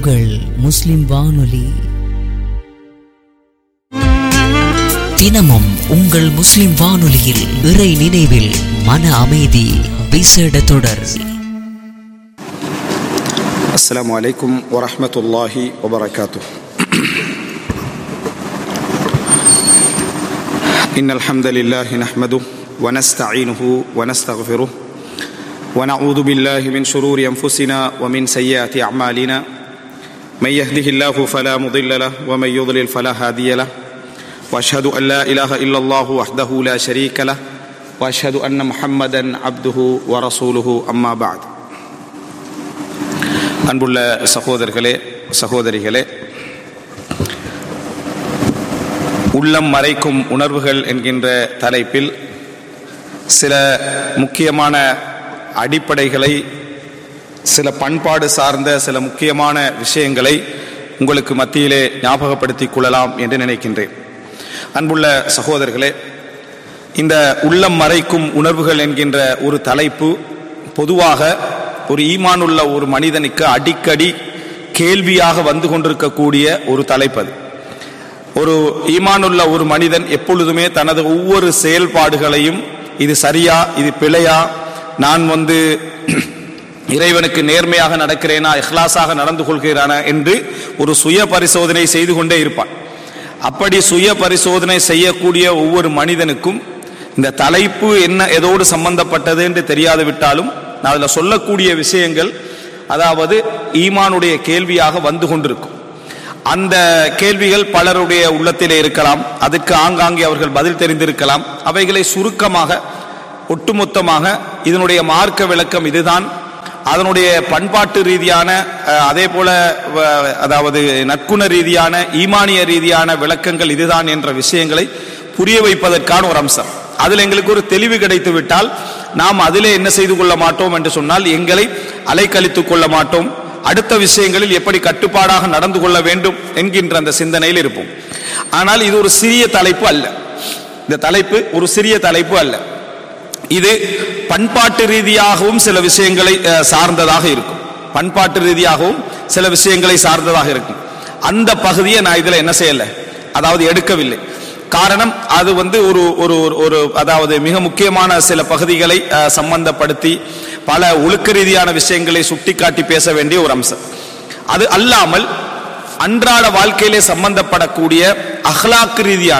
உங்கள் முஸ்லிம் வானொலி தினமும் உங்கள் முஸ்லிம் வானொலியில் இறை நினைவில் மன அமைதி விசேட தொடர் السلام عليكم ورحمة الله وبركاته إن الحمد لله نحمده ونستعينه ونستغفره ونعوذ بالله من شرور أنفسنا ومن سيئات أعمالنا من يهده الله فلا مضل له ومن يضلل فلا هادي له وأشهد أن لا إله إلا الله وحده لا شريك له وأشهد أن محمدا عبده ورسوله أما بعد அன்புள்ள சகோதரர்களே சகோதரிகளே உள்ளம் மறைக்கும் உணர்வுகள் என்கின்ற தலைப்பில் சில முக்கியமான அடிப்படைகளை சில பண்பாடு சார்ந்த சில முக்கியமான விஷயங்களை உங்களுக்கு மத்தியிலே ஞாபகப்படுத்திக் கொள்ளலாம் என்று நினைக்கின்றேன் அன்புள்ள சகோதரர்களே இந்த உள்ளம் மறைக்கும் உணர்வுகள் என்கின்ற ஒரு தலைப்பு பொதுவாக ஒரு ஈமானுள்ள ஒரு மனிதனுக்கு அடிக்கடி கேள்வியாக வந்து கொண்டிருக்கக்கூடிய ஒரு தலைப்பு அது ஒரு ஈமானுள்ள ஒரு மனிதன் எப்பொழுதுமே தனது ஒவ்வொரு செயல்பாடுகளையும் இது சரியா இது பிழையா நான் வந்து இறைவனுக்கு நேர்மையாக நடக்கிறேனா இஹ்லாஸாக நடந்து கொள்கிறானா என்று ஒரு சுய பரிசோதனை செய்து கொண்டே இருப்பான் அப்படி சுய பரிசோதனை செய்யக்கூடிய ஒவ்வொரு மனிதனுக்கும் இந்த தலைப்பு என்ன எதோடு சம்பந்தப்பட்டது என்று தெரியாது விட்டாலும் நான் அதில் சொல்லக்கூடிய விஷயங்கள் அதாவது ஈமானுடைய கேள்வியாக வந்து கொண்டிருக்கும் அந்த கேள்விகள் பலருடைய உள்ளத்திலே இருக்கலாம் அதுக்கு ஆங்காங்கே அவர்கள் பதில் தெரிந்திருக்கலாம் அவைகளை சுருக்கமாக ஒட்டுமொத்தமாக இதனுடைய மார்க்க விளக்கம் இதுதான் அதனுடைய பண்பாட்டு ரீதியான அஹ், அதே போல வ- அதாவது நற்குண ரீதியான ஈமானிய ரீதியான விளக்கங்கள் இதுதான் என்ற விஷயங்களை புரிய வைப்பதற்கான ஒரு அம்சம் அதில் எங்களுக்கு ஒரு தெளிவு கிடைத்து விட்டால் நாம் அதிலே என்ன செய்து கொள்ள மாட்டோம் என்று சொன்னால் எங்களை அலைக்கழித்துக் கொள்ள மாட்டோம் அடுத்த விஷயங்களில் எப்படி கட்டுப்பாடாக நடந்து கொள்ள வேண்டும் என்கின்ற அந்த சிந்தனையில் இருப்போம் ஆனால் இது ஒரு சிறிய தலைப்பு அல்ல இந்த தலைப்பு ஒரு சிறிய தலைப்பு அல்ல இது பண்பாட்டு ரீதியாகவும் சில விஷயங்களை அஹ், சார்ந்ததாக இருக்கும் பண்பாட்டு ரீதியாகவும் சில விஷயங்களை சார்ந்ததாக இருக்கும் அந்த பகுதியை நான் இதுல என்ன செய்யல அதாவது எடுக்கவில்லை காரணம் அது வந்து ஒரு ஒரு ஒரு- ஒரு அதாவது மிக முக்கியமான சில பகுதிகளை அஹ், சம்பந்தப்படுத்தி பல ஒழுக்க ரீதியான விஷயங்களை சுட்டிக்காட்டி பேச வேண்டிய ஒரு அம்சம் அது அல்லாமல் அன்றாட வாழ்க்கையிலே சம்பந்தப்படக்கூடிய அஹ்லாக்கு ரீதியான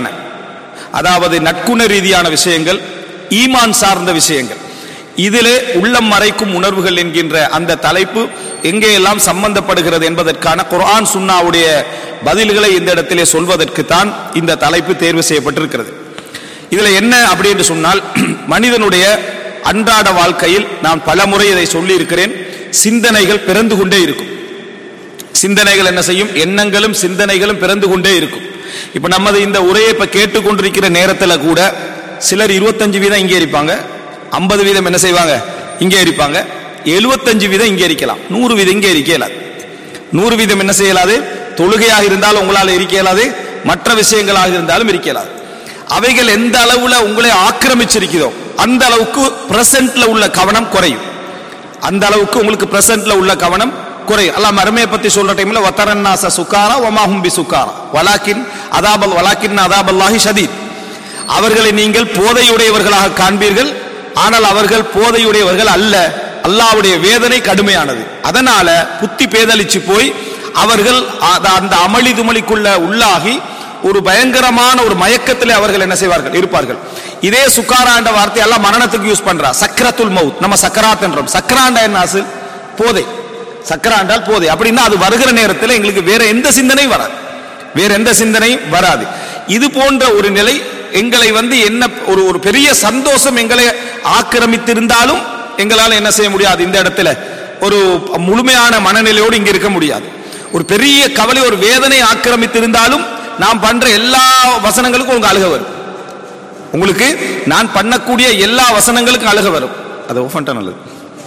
அதாவது நட்குண ரீதியான விஷயங்கள் ஈமான் சார்ந்த விஷயங்கள் இதிலே உள்ளம் மறைக்கும் உணர்வுகள் என்கின்ற அந்த தலைப்பு எங்கே எல்லாம் சம்பந்தப்படுகிறது என்பதற்கான குர்ஆன் சுன்னாவுடைய பதில்களை இந்த இடத்திலே சொல்வதற்கு தான் இந்த தலைப்பு தேர்வு செய்யப்பட்டிருக்கிறது இதுல என்ன அப்படி என்று சொன்னால் மனிதனுடைய அன்றாட வாழ்க்கையில் நான் பலமுறை இதை சொல்லி இருக்கிறேன் சிந்தனைகள் பிறந்து கொண்டே இருக்கும் சிந்தனைகள் என்ன செய்யும் எண்ணங்களும் சிந்தனைகளும் பிறந்து கொண்டே இருக்கும் இப்ப நமது இந்த உரையை இப்ப கேட்டுக்கொண்டிருக்கிற நேரத்துல கூட சிலர் இருபத்தஞ்சு வீதம் இங்கே இருப்பாங்க ஐம்பது வீதம் என்ன செய்வாங்க இங்கே இருப்பாங்க எழுபத்தஞ்சு வீதம் இங்கே இருக்கலாம் நூறு வீதம் இங்கே இருக்க இயலாது நூறு வீதம் என்ன செய்யலாது தொழுகையாக இருந்தாலும் உங்களால் இருக்க இயலாது மற்ற விஷயங்களாக இருந்தாலும் இருக்க இயலாது அவைகள் எந்த அளவுல உங்களை ஆக்கிரமிச்சிருக்கிறதோ அந்த அளவுக்கு பிரசன்ட்ல உள்ள கவனம் குறையும் அந்த அளவுக்கு உங்களுக்கு பிரசன்ட்ல உள்ள கவனம் குறையும் அல்லாஹ் மறுமையை பத்தி சொல்ற டைம்ல வத்தரன்னாச சுக்காரா ஒமாஹும் பி சுக்காரா வலாக்கின் அதாபல் வலாக்கின் அதாபல்லாஹி ஷதீத் அவர்களை நீங்கள் போதையுடையவர்களாக காண்பீர்கள் ஆனால் அவர்கள் போதையுடையவர்கள் அல்ல அல்லாஹ்வுடைய வேதனை கடுமையானது அதனால புத்தி பேதலிச்சு போய் அவர்கள் அத- அந்த அமளி துமளிக்குள்ள உள்ளாகி ஒரு பயங்கரமான ஒரு மயக்கத்திலே அவர்கள் என்ன செய்வார்கள் இருப்பார்கள் இதே சுக்காராண்ட வார்த்தை எல்லாம் மரணத்துக்கு யூஸ் பண்றா சக்கரத்துல் மவுத் நம்ம சக்கராத் என்றோம் சக்கராண்டா என்ன அசல் போதை சக்கராண்டால் போதை அப்படின்னா அது வருகிற நேரத்தில் எங்களுக்கு வேற எந்த சிந்தனையும் வராது வேற எந்த சிந்தனையும் வராது இது போன்ற ஒரு நிலை எங்களை வந்து என்ன ஒரு ஒரு பெரிய சந்தோஷம் எங்களை ஆக்கிரமித்திருந்தாலும் எங்களால் என்ன செய்ய முடியாது இந்த இடத்துல ஒரு முழுமையான மனநிலையோடு இங்க இருக்க முடியாது ஒரு பெரிய கவலை ஒரு வேதனை ஆக்கிரமித்திருந்தாலும் நாம் பண்ற எல்லா வசனங்களுக்கும் உங்க அழுக வரும் உங்களுக்கு நான் பண்ணக்கூடிய எல்லா வசனங்களுக்கும் அழுக வரும் அதை ஓஃப் பண்ணிட்டா நல்லது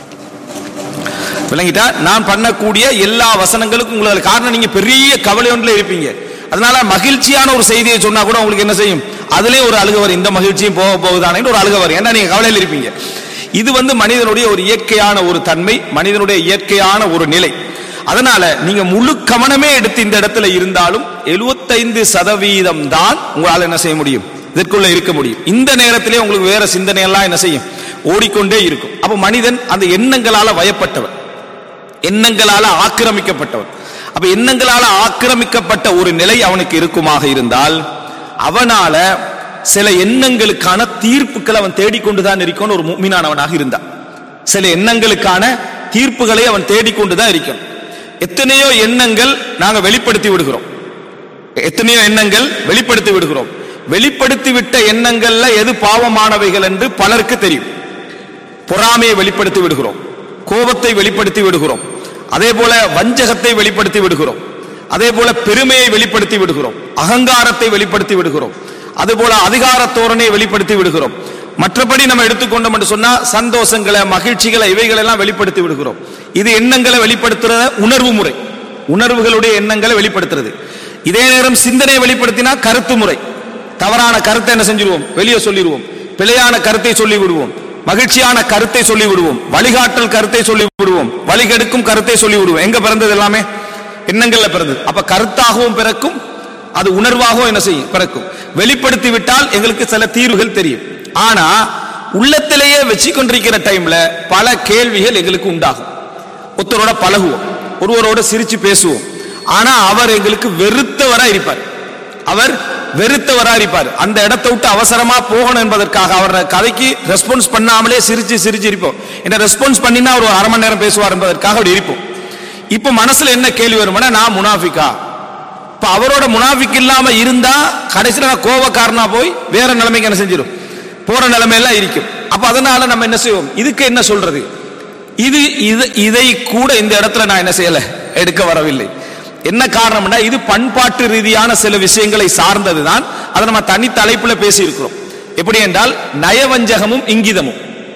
விளங்கிட்டா நான் பண்ணக்கூடிய எல்லா வசனங்களுக்கும் உங்களுக்கு காரணம் நீங்க பெரிய கவலை ஒன்றில் இருப்பீங்க அதனால மகிழ்ச்சியான ஒரு செய்தியை சொன்னா கூட உங்களுக்கு என்ன செய்யும் அதுலயே ஒரு அழுக வரும் இந்த மகிழ்ச்சியும் போக போகுதானே ஒரு அழுக வரும் ஏன்னா நீங்க கவலையில் இருப்பீங்க இது வந்து மனிதனுடைய ஒரு இயற்கையான ஒரு தன்மை மனிதனுடைய இயற்கையான ஒரு நிலை அதனால நீங்க முழு கவனமே எடுத்து இந்த இடத்துல இருந்தாலும் 75% சதவீதம் தான் உங்களால் என்ன செய்ய முடியும் இதற்குள்ள இருக்க முடியும் இந்த நேரத்திலே உங்களுக்கு வேற சிந்தனை எல்லாம் என்ன செய்யும் ஓடிக்கொண்டே இருக்கும் அப்ப மனிதன் அந்த எண்ணங்களால வயப்பட்டவன் எண்ணங்களால ஆக்கிரமிக்கப்பட்டவன் அப்ப எண்ணங்களால ஆக்கிரமிக்கப்பட்ட ஒரு நிலை அவனுக்கு இருக்குமாக இருந்தால் அவனால சில எண்ணங்களுக்கான தீர்ப்புகளை அவன் தேடிக்கொண்டுதான் இருக்கணும் ஒரு முக்மீனானவனாக இருந்தான் சில எண்ணங்களுக்கான தீர்ப்புகளை அவன் தேடிக்கொண்டுதான் இருக்கணும் எத்தனையோ எண்ணங்கள் நாங்க வெளிப்படுத்தி விடுகிறோம் எத்தனையோ எண்ணங்கள் வெளிப்படுத்தி விடுகிறோம் வெளிப்படுத்தி விட்ட எண்ணங்கள்ல எது பாவமானவைகள் என்று பலருக்கு தெரியும் பொறாமையை வெளிப்படுத்தி விடுகிறோம் கோபத்தை வெளிப்படுத்தி விடுகிறோம் அதே போல வஞ்சகத்தை வெளிப்படுத்தி விடுகிறோம் அதே போல பெருமையை வெளிப்படுத்தி விடுகிறோம் அகங்காரத்தை வெளிப்படுத்தி விடுகிறோம் அதே போல அதிகார தோரணையை வெளிப்படுத்தி விடுகிறோம் மற்றபடி நம்ம எடுத்துக்கொண்டோம் என்று சொன்னா சந்தோஷங்களை மகிழ்ச்சிகளை இவைகள் எல்லாம் வெளிப்படுத்தி விடுகிறோம் இது எண்ணங்களை வெளிப்படுத்துற உணர்வு முறை உணர்வுகளுடைய எண்ணங்களை வெளிப்படுத்துறது இதே நேரம் சிந்தனையை வெளிப்படுத்தினா கருத்து முறை தவறான கருத்தை என்ன செஞ்சிருவோம் வெளியே சொல்லிடுவோம் பிழையான கருத்தை சொல்லி விடுவோம் மகிழ்ச்சியான கருத்தை சொல்லி விடுவோம் வழிகாட்டல் கருத்தை சொல்லி விடுவோம் வழிகெடுக்கும் கருத்தை சொல்லி விடுவோம் எங்க பிறந்தது எல்லாமே எண்ணங்கள்ல பிறந்தது அப்ப கருத்தாகவும் பிறக்கும் அது உணர்வாகவும் என்ன செய்யும் பிறக்கும் வெளிப்படுத்தி விட்டால் எங்களுக்கு சில தீர்வுகள் தெரியும் ஆனா உள்ளத்திலேயே வச்சு கொண்டிருக்கிற டைம்ல பல கேள்விகள் எங்களுக்கு உண்டாகும் ஒருத்தரோட பழகுவோம் ஒருவரோட சிரிச்சு பேசுவோம் ஆனா அவர் எங்களுக்கு வெறுத்தவரா இருப்பார் அவர் வெறுத்தவரா இருப்பார் அந்த இடத்தை விட்டு அவசரமா போகணும் என்பதற்காக அவர் கதைக்கு ரெஸ்பான்ஸ் பண்ணாமலே சிரிச்சு சிரிச்சு இருப்போம் என்ன ரெஸ்பான்ஸ் பண்ணினா ஒரு அரை மணி நேரம் பேசுவார் என்பதற்காக அப்படி இருப்போம் இப்ப மனசுல என்ன கேள்வி வருமானா நான் முனாஃபிக்கா இப்ப அவரோட முனாஃபிக் இல்லாம இருந்தா கடைசியில நான் கோவக்காரனா போய் வேற நிலைமைக்கு என்ன செஞ்சிடும் போற நிலைமையெல்லாம் இருக்கும் அப்ப அதனால நம்ம என்ன செய்வோம் இதுக்கு என்ன சொல்றது இது இது இதை கூட இந்த இடத்துல நான் என்ன செய்யல எடுக்க வரவில்லை என்ன காரணம்னா இது பண்பாட்டு ரீதியான சில விஷயங்களை சார்ந்ததுதான் அதை நம்ம தனி தலைப்புல பேசி இருக்கிறோம் எப்படி என்றால் நயவஞ்சகமும் இங்கிதமும்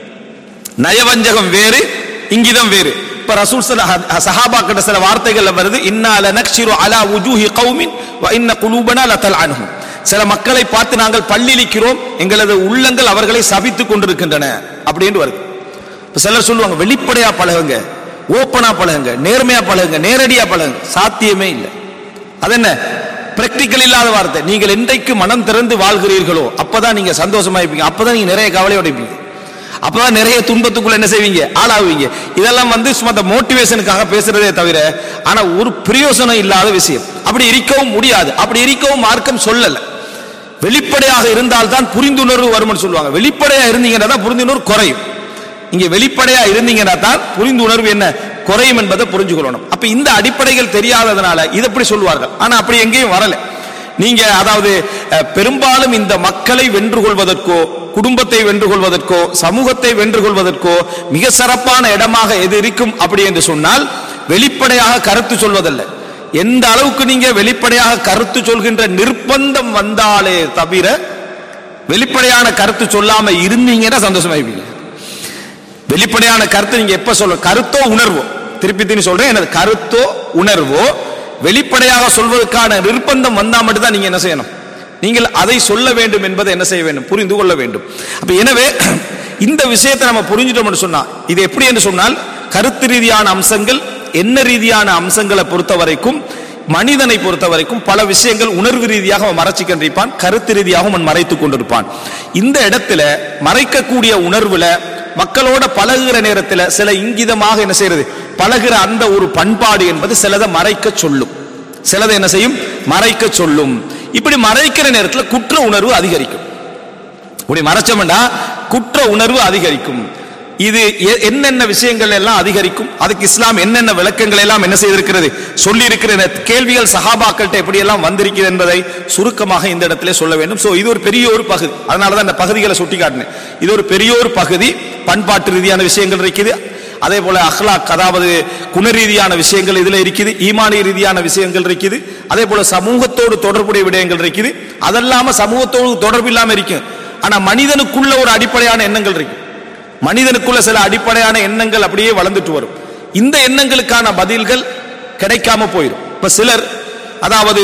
நயவஞ்சகம் வேறு இங்கிதம் வேறு இப்ப ரசூல் சஹாபா கிட்ட சில வார்த்தைகள்ல வருது இன்னால நக்ஷிரு அலா உஜூஹி கௌமின் வ இன்ன குலூபனா லதல் அன்ஹும் சில மக்களை பார்த்து நாங்கள் பள்ளிலிக்கிறோம் எங்களது உள்ளங்கள் அவர்களை சபித்துக் கொண்டிருக்கின்றன அப்படின்னு வருது இப்ப சிலர் சொல்லுவாங்க வெளிப்படையா பழகுங்க ஓப்பனா பழகுங்க நேர்மையா பழகுங்க நேரடியா பழகுங்க சாத்தியமே இல்லை அது என்ன பிராக்டிக்கல் இல்லாத வார்த்தை நீங்கள் என்றைக்கு மனம் திறந்து வாழ்கிறீர்களோ அப்பதான் நீங்க சந்தோஷமா இருப்பீங்க அப்பதான் நீங்க நிறைய கவலையோட இருப்பீங்க அப்பதான் நிறைய துன்பத்துக்குள்ள என்ன செய்வீங்க ஆளாவீங்க இதெல்லாம் வந்து சும்மா அந்த மோட்டிவேஷனுக்காக பேசுறதே தவிர ஆனா ஒரு பிரயோசனம் இல்லாத விஷயம் அப்படி இருக்கவும் முடியாது அப்படி இருக்கவும் மார்க்கம் சொல்லல வெளிப்படையாக இருந்தால்தான் புரிந்துணர்வு வரும்னு சொல்லுவாங்க வெளிப்படையா இருந்தீங்கன்னா தான் புரிந்துணர்வு குறையும் இங்க வெளிப்படையா இருந்தீங்கன்னா தான் புரிந்துணர்வு என்ன குறையும் என்பதை புரிஞ்சுக்கொள்ளணும் அப்ப இந்த அடிப்படைகள் தெரியாததுனால இது எப்படி சொல்லுவார்கள் ஆனா அப்படி எங்கேயும் வரல நீங்க அதாவது அஹ், பெரும்பாலும் இந்த மக்களை வென்று கொள்வதற்கோ குடும்பத்தை வென்று கொள்வதற்கோ சமூகத்தை வென்று கொள்வதற்கோ மிக சிறப்பான இடமாக எது இருக்கும் அப்படி என்று சொன்னால் வெளிப்படையாக கருத்து சொல்வதல்ல எந்த அளவுக்கு நீங்க வெளிப்படையாக கருத்து சொல்கின்ற நிர்பந்தம் வந்தாலே தவிர வெளிப்படையான கருத்து சொல்லாம இருந்தீங்கன்னா சந்தோஷமாயிருப்பீங்க வெளிப்படையான கருத்து நீங்க எப்ப சொல்ல கருத்தோ உணர்வோ திருப்பி திருப்பி சொல்றேன் எனது கருத்தோ உணர்வோ வெளிப்படையாக சொல்வதற்கான நிர்பந்தம் வந்தா மட்டும்தான் நீங்க என்ன செய்யணும் நீங்கள் அதை சொல்ல வேண்டும் என்பதை என்ன செய்ய வேண்டும் புரிந்து கொள்ள வேண்டும் அப்ப எனவே இந்த விஷயத்தை நம்ம புரிஞ்சிட்டோம்னு சொன்னா இது எப்படி என்று சொன்னால் கருத்து ரீதியான அம்சங்கள் என்ன ரீதியான அம்சங்களை பொறுத்த வரைக்கும் மனிதனை பொறுத்த வரைக்கும் பல விஷயங்கள் உணர்வு ரீதியாக அவன் மறைச்சு கண்டிப்பான் கருத்து ரீதியாக அவன் மறைத்துக் கொண்டிருப்பான் இந்த இடத்துல மறைக்கக்கூடிய உணர்வுல மக்களோட பழகுகிற நேரத்துல சில இங்கிதமாக என்ன செய்யறது பழகுற அந்த ஒரு பண்பாடு என்பது சிலதை மறைக்க சொல்லும் சிலதை என்ன செய்யும் மறைக்க சொல்லும் இப்படி மறைக்கிற நேரத்துல குற்ற உணர்வு அதிகரிக்கும் இப்படி மறைச்சோம்னா குற்ற உணர்வு அதிகரிக்கும் இது எ- என்னென்ன விஷயங்கள் எல்லாம் அதிகரிக்கும் அதுக்கு இஸ்லாம் என்னென்ன விளக்கங்கள் எல்லாம் என்ன செய்திருக்கிறது சொல்லி இருக்கிற கேள்விகள் சஹாபாக்கள்கிட்ட எப்படி எல்லாம் வந்திருக்கிறது என்பதை சுருக்கமாக இந்த இடத்திலே சொல்ல வேண்டும் சோ இது ஒரு பெரிய ஒரு பகுதி அதனால தான் இந்த பகுதிகளை சுட்டி காட்டினேன் இது ஒரு பெரிய ஒரு பகுதி பண்பாட்டு ரீதியான விஷயங்கள் இருக்குது அதே போல அஹ்லாக் அதாவது குண ரீதியான விஷயங்கள் இதுல இருக்குது ஈமானிய ரீதியான விஷயங்கள் இருக்குது அதே போல சமூகத்தோடு தொடர்புடைய விடயங்கள் இருக்குது அதெல்லாம சமூகத்தோடு தொடர்பு இல்லாம இருக்கும் ஆனா மனிதனுக்குள்ள ஒரு அடிப்படையான எண்ணங்கள் இருக்கு மனிதனுக்குள்ள சில அடிப்படையான எண்ணங்கள் அப்படியே வளர்ந்துட்டு வரும் இந்த எண்ணங்களுக்கான பதில்கள் கிடைக்காம போயிடும் இப்ப சிலர் அதாவது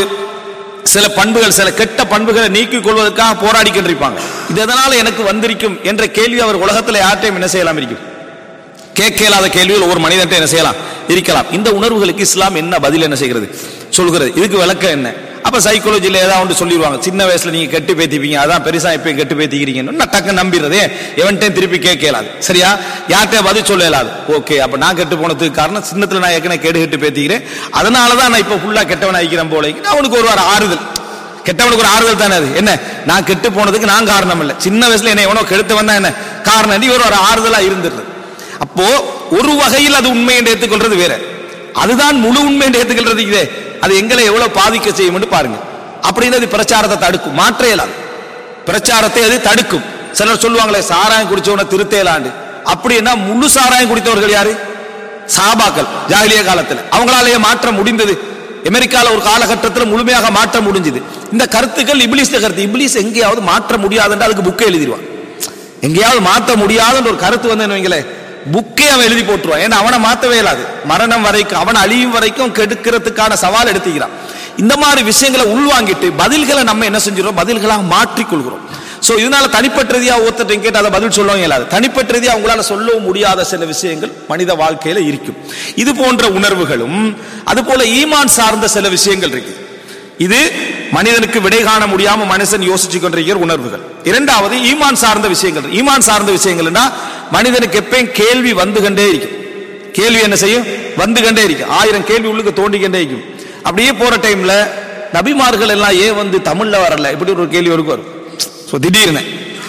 சில பண்புகள் சில கெட்ட பண்புகளை நீக்கிக் கொள்வதற்காக போராடி கொண்டிருப்பாங்க இது எதனால எனக்கு வந்திருக்கும் என்ற கேள்வி அவர் உலகத்துல யார்ட்டையும் என்ன செய்யலாம் இருக்கும் கேட்க கேள்விகள் ஒவ்வொரு மனிதன்ட்ட என்ன செய்யலாம் இருக்கலாம் இந்த உணர்வுகளுக்கு இஸ்லாம் என்ன பதில் என்ன செய்கிறது சொல்கிறது இதுக்கு விளக்கம் என்ன அப்ப சைக்காலஜில ஏதாவது ஒன்று சொல்லிடுவாங்க சின்ன வயசுல நீங்க கெட்டு பேத்திப்பீங்க அதான் பெருசா இப்ப கெட்டு பேத்திக்கிறீங்கன்னு நான் டக்கு நம்பிடுறதே எவன்கிட்ட திருப்பி கேட்க இயலாது சரியா யார்கிட்ட பதில் சொல்ல இயலாது ஓகே அப்ப நான் கெட்டு போனதுக்கு காரணம் சின்னத்துல நான் ஏற்கனவே கெடு கெட்டு பேத்திக்கிறேன் அதனாலதான் நான் இப்ப ஃபுல்லா கெட்டவன் ஆகிக்கிறேன் போல அவனுக்கு ஒரு வாரம் ஆறுதல் கெட்டவனுக்கு ஒரு ஆறுதல் தானே அது என்ன நான் கெட்டு போனதுக்கு நான் காரணம் இல்லை சின்ன வயசுல என்ன எவனோ கெடுத்தவன் தான் என்ன காரணம் இவர் ஒரு ஆறுதலா இருந்துடுறது அப்போ ஒரு வகையில் அது உண்மை என்று ஏற்றுக்கொள்றது வேற அதுதான் முழு உண்மை என்று ஏற்றுக்கொள்றது இதே அது எங்களை எவ்வளவு பாதிக்க செய்யும் என்று பாருங்க அப்படின்னு அது பிரச்சாரத்தை தடுக்கும் மாற்ற இயலாது பிரச்சாரத்தை அது தடுக்கும் சிலர் சொல்லுவாங்களே சாராயம் குடிச்சவன திருத்தேலாண்டு அப்படின்னா முழு சாராயம் குடித்தவர்கள் யாரு சாபாக்கள் ஜாகிலிய காலத்துல அவங்களாலேயே மாற்ற முடிந்தது அமெரிக்கால ஒரு காலகட்டத்தில் முழுமையாக மாற்ற முடிஞ்சது இந்த கருத்துக்கள் இப்லீஸ் கருத்து இப்லீஸ் எங்கேயாவது மாற்ற முடியாதுன்னு அதுக்கு புக்கை எழுதிடுவான் எங்கேயாவது மாற்ற முடியாதுன்ற ஒரு கருத்து வந்து வைங்களேன் புக்கே அவன் எழுதி போட்டுருவான் ஏன்னா அவனை மாத்தவே இயலாது மரணம் வரைக்கும் அவன் அழியும் வரைக்கும் கெடுக்கிறதுக்கான சவால் எடுத்துக்கிறான் இந்த மாதிரி விஷயங்களை உள்வாங்கிட்டு பதில்களை நம்ம என்ன செஞ்சிடும் பதில்களாக மாற்றிக்கொள்கிறோம் சோ இதனால தனிப்பட்ட ரீதியா ஒருத்தர் கேட்டு அதை பதில் சொல்லவும் இயலாது தனிப்பட்ட ரீதியா அவங்களால சொல்லவும் முடியாத சில விஷயங்கள் மனித வாழ்க்கையில இருக்கும் இது போன்ற உணர்வுகளும் அது போல ஈமான் சார்ந்த சில விஷயங்கள் இருக்கு இது மனிதனுக்கு விடை காண முடியாம மனுஷன் யோசிச்சு கொண்டிருக்கிற உணர்வுகள் இரண்டாவது ஈமான் சார்ந்த விஷயங்கள் ஈமான் சார்ந்த விஷயங்கள்னா மனிதனுக்கு எப்பயும் கேள்வி வந்து கொண்டே இருக்கும் கேள்வி என்ன செய்யும் வந்து கொண்டே இருக்கும் ஆயிரம் கேள்வி உள்ளுக்கு தோண்டிக்கொண்டே இருக்கும் அப்படியே போற டைம்ல நபிமார்கள் எல்லாம் ஏன் வந்து தமிழ்ல வரல இப்படி ஒரு கேள்வி ஒரு வரும் ஸோ திடீர்னு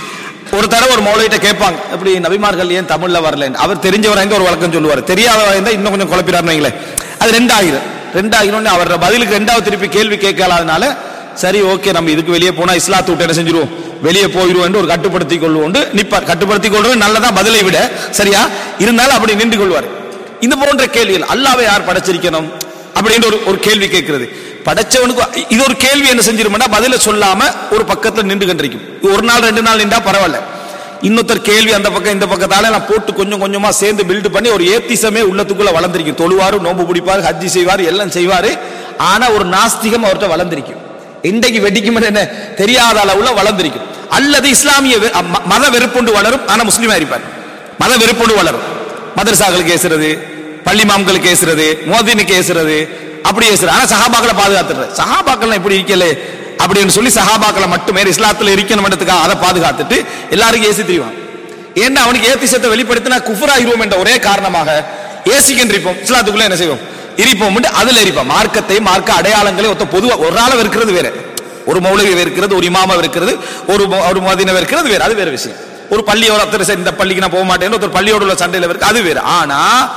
ஒரு தடவை ஒரு மௌலையிட்ட கேட்பாங்க இப்படி நபிமார்கள் ஏன் தமிழ்ல வரல அவர் தெரிஞ்சவரா இருந்தா ஒரு வழக்கம் சொல்லுவார் தெரியாதவரா இருந்தா இன்னும் கொஞ்சம் குழப்பிடாருன்னு வைங்களேன் அது ரெண்டாயிரம் ரெண்டாயிரம் அவர் பதிலுக்கு ரெண்டாவது திருப்பி கேள்வி கேட்கலாதனால சரி ஓகே நம்ம இதுக்கு வெளியே போனா இஸ்லாத்து விட்டு என்ன செஞ்சிருவோம் வெளியே போயிடுவோம் என்று ஒரு கட்டுப்படுத்தி கொள்வோம் நிப்பார் கட்டுப்படுத்தி கொள்வது நல்லதா பதிலை விட சரியா இருந்தாலும் அப்படி நின்று கொள்வார் இந்த போன்ற கேள்விகள் அல்லாவை யார் படைச்சிருக்கணும் அப்படின்ற ஒரு ஒரு கேள்வி கேட்கிறது படைச்சவனுக்கு இது ஒரு கேள்வி என்ன செஞ்சிருமெண்டா பதில சொல்லாம ஒரு பக்கத்துல நின்று கண்டிருக்கும் ஒரு நாள் ரெண்டு நாள் நின்றா பரவாயில்ல இன்னொருத்தர் கேள்வி அந்த பக்கம் இந்த பக்கத்தால நான் போட்டு கொஞ்சம் கொஞ்சமா சேர்ந்து பில்ட் பண்ணி ஒரு ஏத்திசமே உள்ளத்துக்குள்ள வளர்ந்திருக்கும் தொழுவாரு நோம்பு பிடிப்பாரு ஹஜ்ஜி செய்வாரு எல்லாம் செய்வாரு ஆனா ஒரு நாஸ்திகம் அவர்கிட்ட வளர்ந்திருக்கும் இன்றைக்கு வெடிக்கும் என்ன தெரியாத அளவுல வளர்ந்திருக்கும் அல்லது இஸ்லாமிய வெ- ம- மத வெறுப்புண்டு வளரும் ஆனா முஸ்லீமா இருப்பார் மத வெறுப்புண்டு வளரும் மதரசாக்களுக்கு ஏசுறது பள்ளி மாம்களுக்கு ஏசுறது மோதினுக்கு ஏசுறது அப்படி ஏசுறது ஆனா சஹாபாக்களை பாதுகாத்துறது சஹாபாக்கள் இப்படி இருக்கல அப்படின்னு சொல்லி சஹாபாக்களை மட்டுமே இஸ்லாத்துல இருக்கணும்ன்றதுக்காக அதை பாதுகாத்துட்டு எல்லாருக்கும் ஏசி தெரியும் ஏன்னா அவனுக்கு ஏத்திசத்தை வெளிப்படுத்தினா குஃபராயிருவோம் என்ற ஒரே காரணமாக ஏசிக்கின்றிருப்போம் இஸ்லாத்துக்குள்ள என்ன செய்வோம் இருப்போம் அதுல இருப்போம் மார்க்கத்தை மார்க்க அடையாளங்களை ஒத்த பொதுவா ஒரு ஆள இருக்கிறது வேற ஒரு மௌலவி இருக்கிறது ஒரு இமாம இருக்கிறது ஒரு ம- ஒரு மதினம் இருக்கிறது வேற அது வேற விஷயம் ஒரு பள்ளியோட ஒருத்தர் சரி இந்த பள்ளிக்கு நான் போக மாட்டேன்னு ஒருத்தர் பள்ளியோட உள்ள சண்டையில இருக்கு அது வேற ஆனா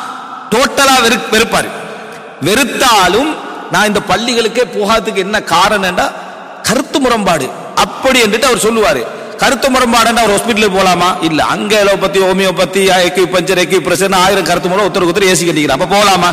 டோட்டலா வெறு வெறுப்பாரு வெறுத்தாலும் நான் இந்த பள்ளிகளுக்கே போகாததுக்கு என்ன காரணம்டா கருத்து முரண்பாடு அப்படி என்றுட்டு அவர் சொல்லுவாரு கருத்து முரண்பாடுன்னா ஒரு ஹாஸ்பிட்டலுக்கு போலாமா இல்ல அங்க எலோபதி ஹோமியோபதி எக்கி பஞ்சர் எக்கி பிரச்சனை ஆயிரம் கருத்து முறை ஒருத்தருக்கு ஒருத்தர் ஏசி கட்டிக்கிறார் அப்ப போலாமா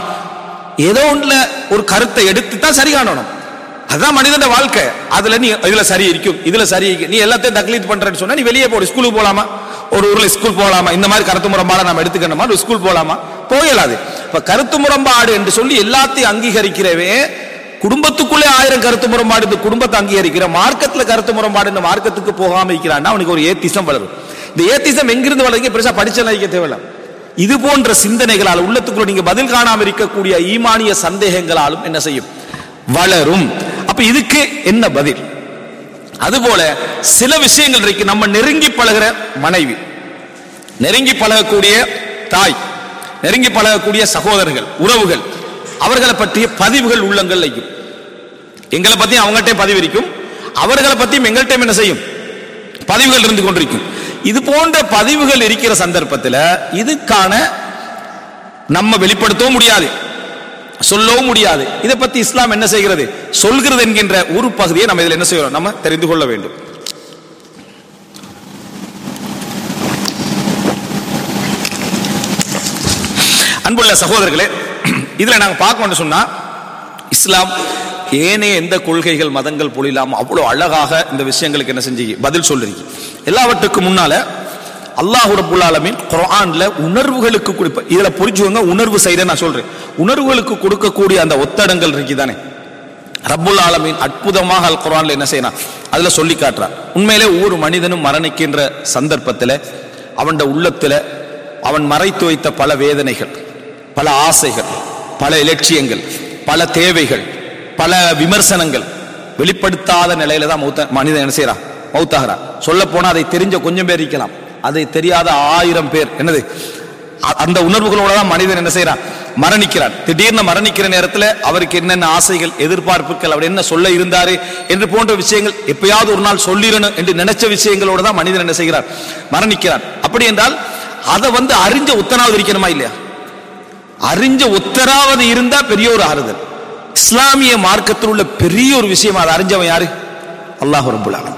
ஏதோ ஒண்ணுல ஒரு கருத்தை எடுத்து தான் சரி காணணும் அதுதான் மனிதன வாழ்க்கை அதுல நீ இதுல சரி இருக்கும் இதுல சரி இருக்கு நீ எல்லாத்தையும் தக்லீத் பண்றேன்னு சொன்னா நீ வெளியே போடு ஸ்கூலுக்கு போலாமா ஒரு ஊர்ல ஸ்கூல் போலாமா இந்த மாதிரி கருத்து முரண்பாடை நம்ம எடுத்துக்கணுமா ஒரு ஸ்கூல் போலாமா போயலாது இப்ப கருத்து முரண்பாடு என்று சொல்லி எல்லாத்தையும் அங்கீகரிக்கிறவே குடும்பத்துக்குள்ளே ஆயிரம் கருத்து முரண்பாடு இந்த குடும்பத்தை அங்கீகரிக்கிற மார்க்கத்துல கருத்து முரண்பாடு இந்த மார்க்கத்துக்கு போகாம இருக்கிறான்னா அவனுக்கு ஒரு ஏத்திசம் வளரும் இந்த ஏத்திசம் எங்கிருந்து வளருங்க பெருசா படிச்செல்லாம் இருக்க தேவையில்ல இது போன்ற சிந்தனைகளால் உள்ளத்துக்குள்ள நீங்க பதில் காணாம இருக்கக்கூடிய ஈமானிய சந்தேகங்களாலும் என்ன செய்யும் வளரும் அப்ப இதுக்கு என்ன பதில் அதுபோல சில விஷயங்கள் இருக்கு நம்ம நெருங்கி பழகுற மனைவி நெருங்கி பழகக்கூடிய தாய் நெருங்கி பழகக்கூடிய சகோதரர்கள் உறவுகள் அவர்களை பற்றிய பதிவுகள் உள்ளங்கள் வைக்கும் எங்களை பத்தி அவங்கள்ட்ட பதிவு இருக்கும் அவர்களை பத்தியும் எங்கள்கிட்ட என்ன செய்யும் பதிவுகள் இருந்து கொண்டிருக்கும் இது போன்ற பதிவுகள் இருக்கிற சந்தர்ப்பத்தில் இதுக்கான நம்ம வெளிப்படுத்தவும் முடியாது சொல்லவும் முடியாது இதை பத்தி இஸ்லாம் என்ன செய்கிறது சொல்கிறது என்கின்ற ஒரு பகுதியை நம்ம இதில் என்ன செய்யறோம் நம்ம தெரிந்து கொள்ள வேண்டும் அன்புள்ள சகோதரர்களே இதுல நாங்க பார்க்கணும்னு சொன்னா இஸ்லாம் ஏனைய எந்த கொள்கைகள் மதங்கள் பொழிலாம அவ்வளவு அழகாக இந்த விஷயங்களுக்கு என்ன செஞ்சு பதில் சொல்லிருக்கு எல்லாவற்றுக்கும் முன்னால அல்லாஹ் ரப்புல் ஆலமீன் குர்ஆன்ல உணர்வுகளுக்கு கொடுப்ப இதுல புரிஞ்சுவங்க உணர்வு சைட நான் சொல்றேன் உணர்வுகளுக்கு கொடுக்கக்கூடிய அந்த ஒத்தடங்கள் இருக்குதானே ரப்புல் ஆலமீன் அற்புதமாக அல் குர்ஆன்ல என்ன செய்யணும் அதுல சொல்லி காட்டுறான் உண்மையிலே ஒவ்வொரு மனிதனும் மரணிக்கின்ற சந்தர்ப்பத்துல அவன் உள்ளத்துல அவன் மறைத்து வைத்த பல வேதனைகள் பல ஆசைகள் பல இலட்சியங்கள் பல தேவைகள் பல விமர்சனங்கள் வெளிப்படுத்தாத நிலையில தான் மௌத்த மனிதன் என்ன செய்யறான் மௌத்தாகிறான் சொல்ல போனா அதை தெரிஞ்ச கொஞ்சம் பேர் இருக்கலாம் அதை தெரியாத ஆயிரம் பேர் என்னது அ- அந்த உணர்வுகளோட தான் மனிதன் என்ன செய்யறான் மரணிக்கிறான் திடீர்னு மரணிக்கிற நேரத்தில் அவருக்கு என்னென்ன ஆசைகள் எதிர்பார்ப்புகள் அவர் என்ன சொல்ல இருந்தாரு என்று போன்ற விஷயங்கள் எப்பயாவது ஒரு நாள் சொல்லிடணும் என்று நினைச்ச விஷயங்களோட தான் மனிதன் என்ன செய்கிறார் மரணிக்கிறான் அப்படி என்றால் அதை வந்து அறிஞ்ச உத்தரவாதம் இருக்கணுமா இல்லையா அறிஞ்ச உத்தராவது இருந்தா பெரிய ஒரு ஆறுதல் இஸ்லாமிய மார்க்கத்தில் உள்ள பெரிய ஒரு விஷயம் அதை அறிஞ்சவன் யாரு அல்லாஹ் ரப்புல் ஆலமீன்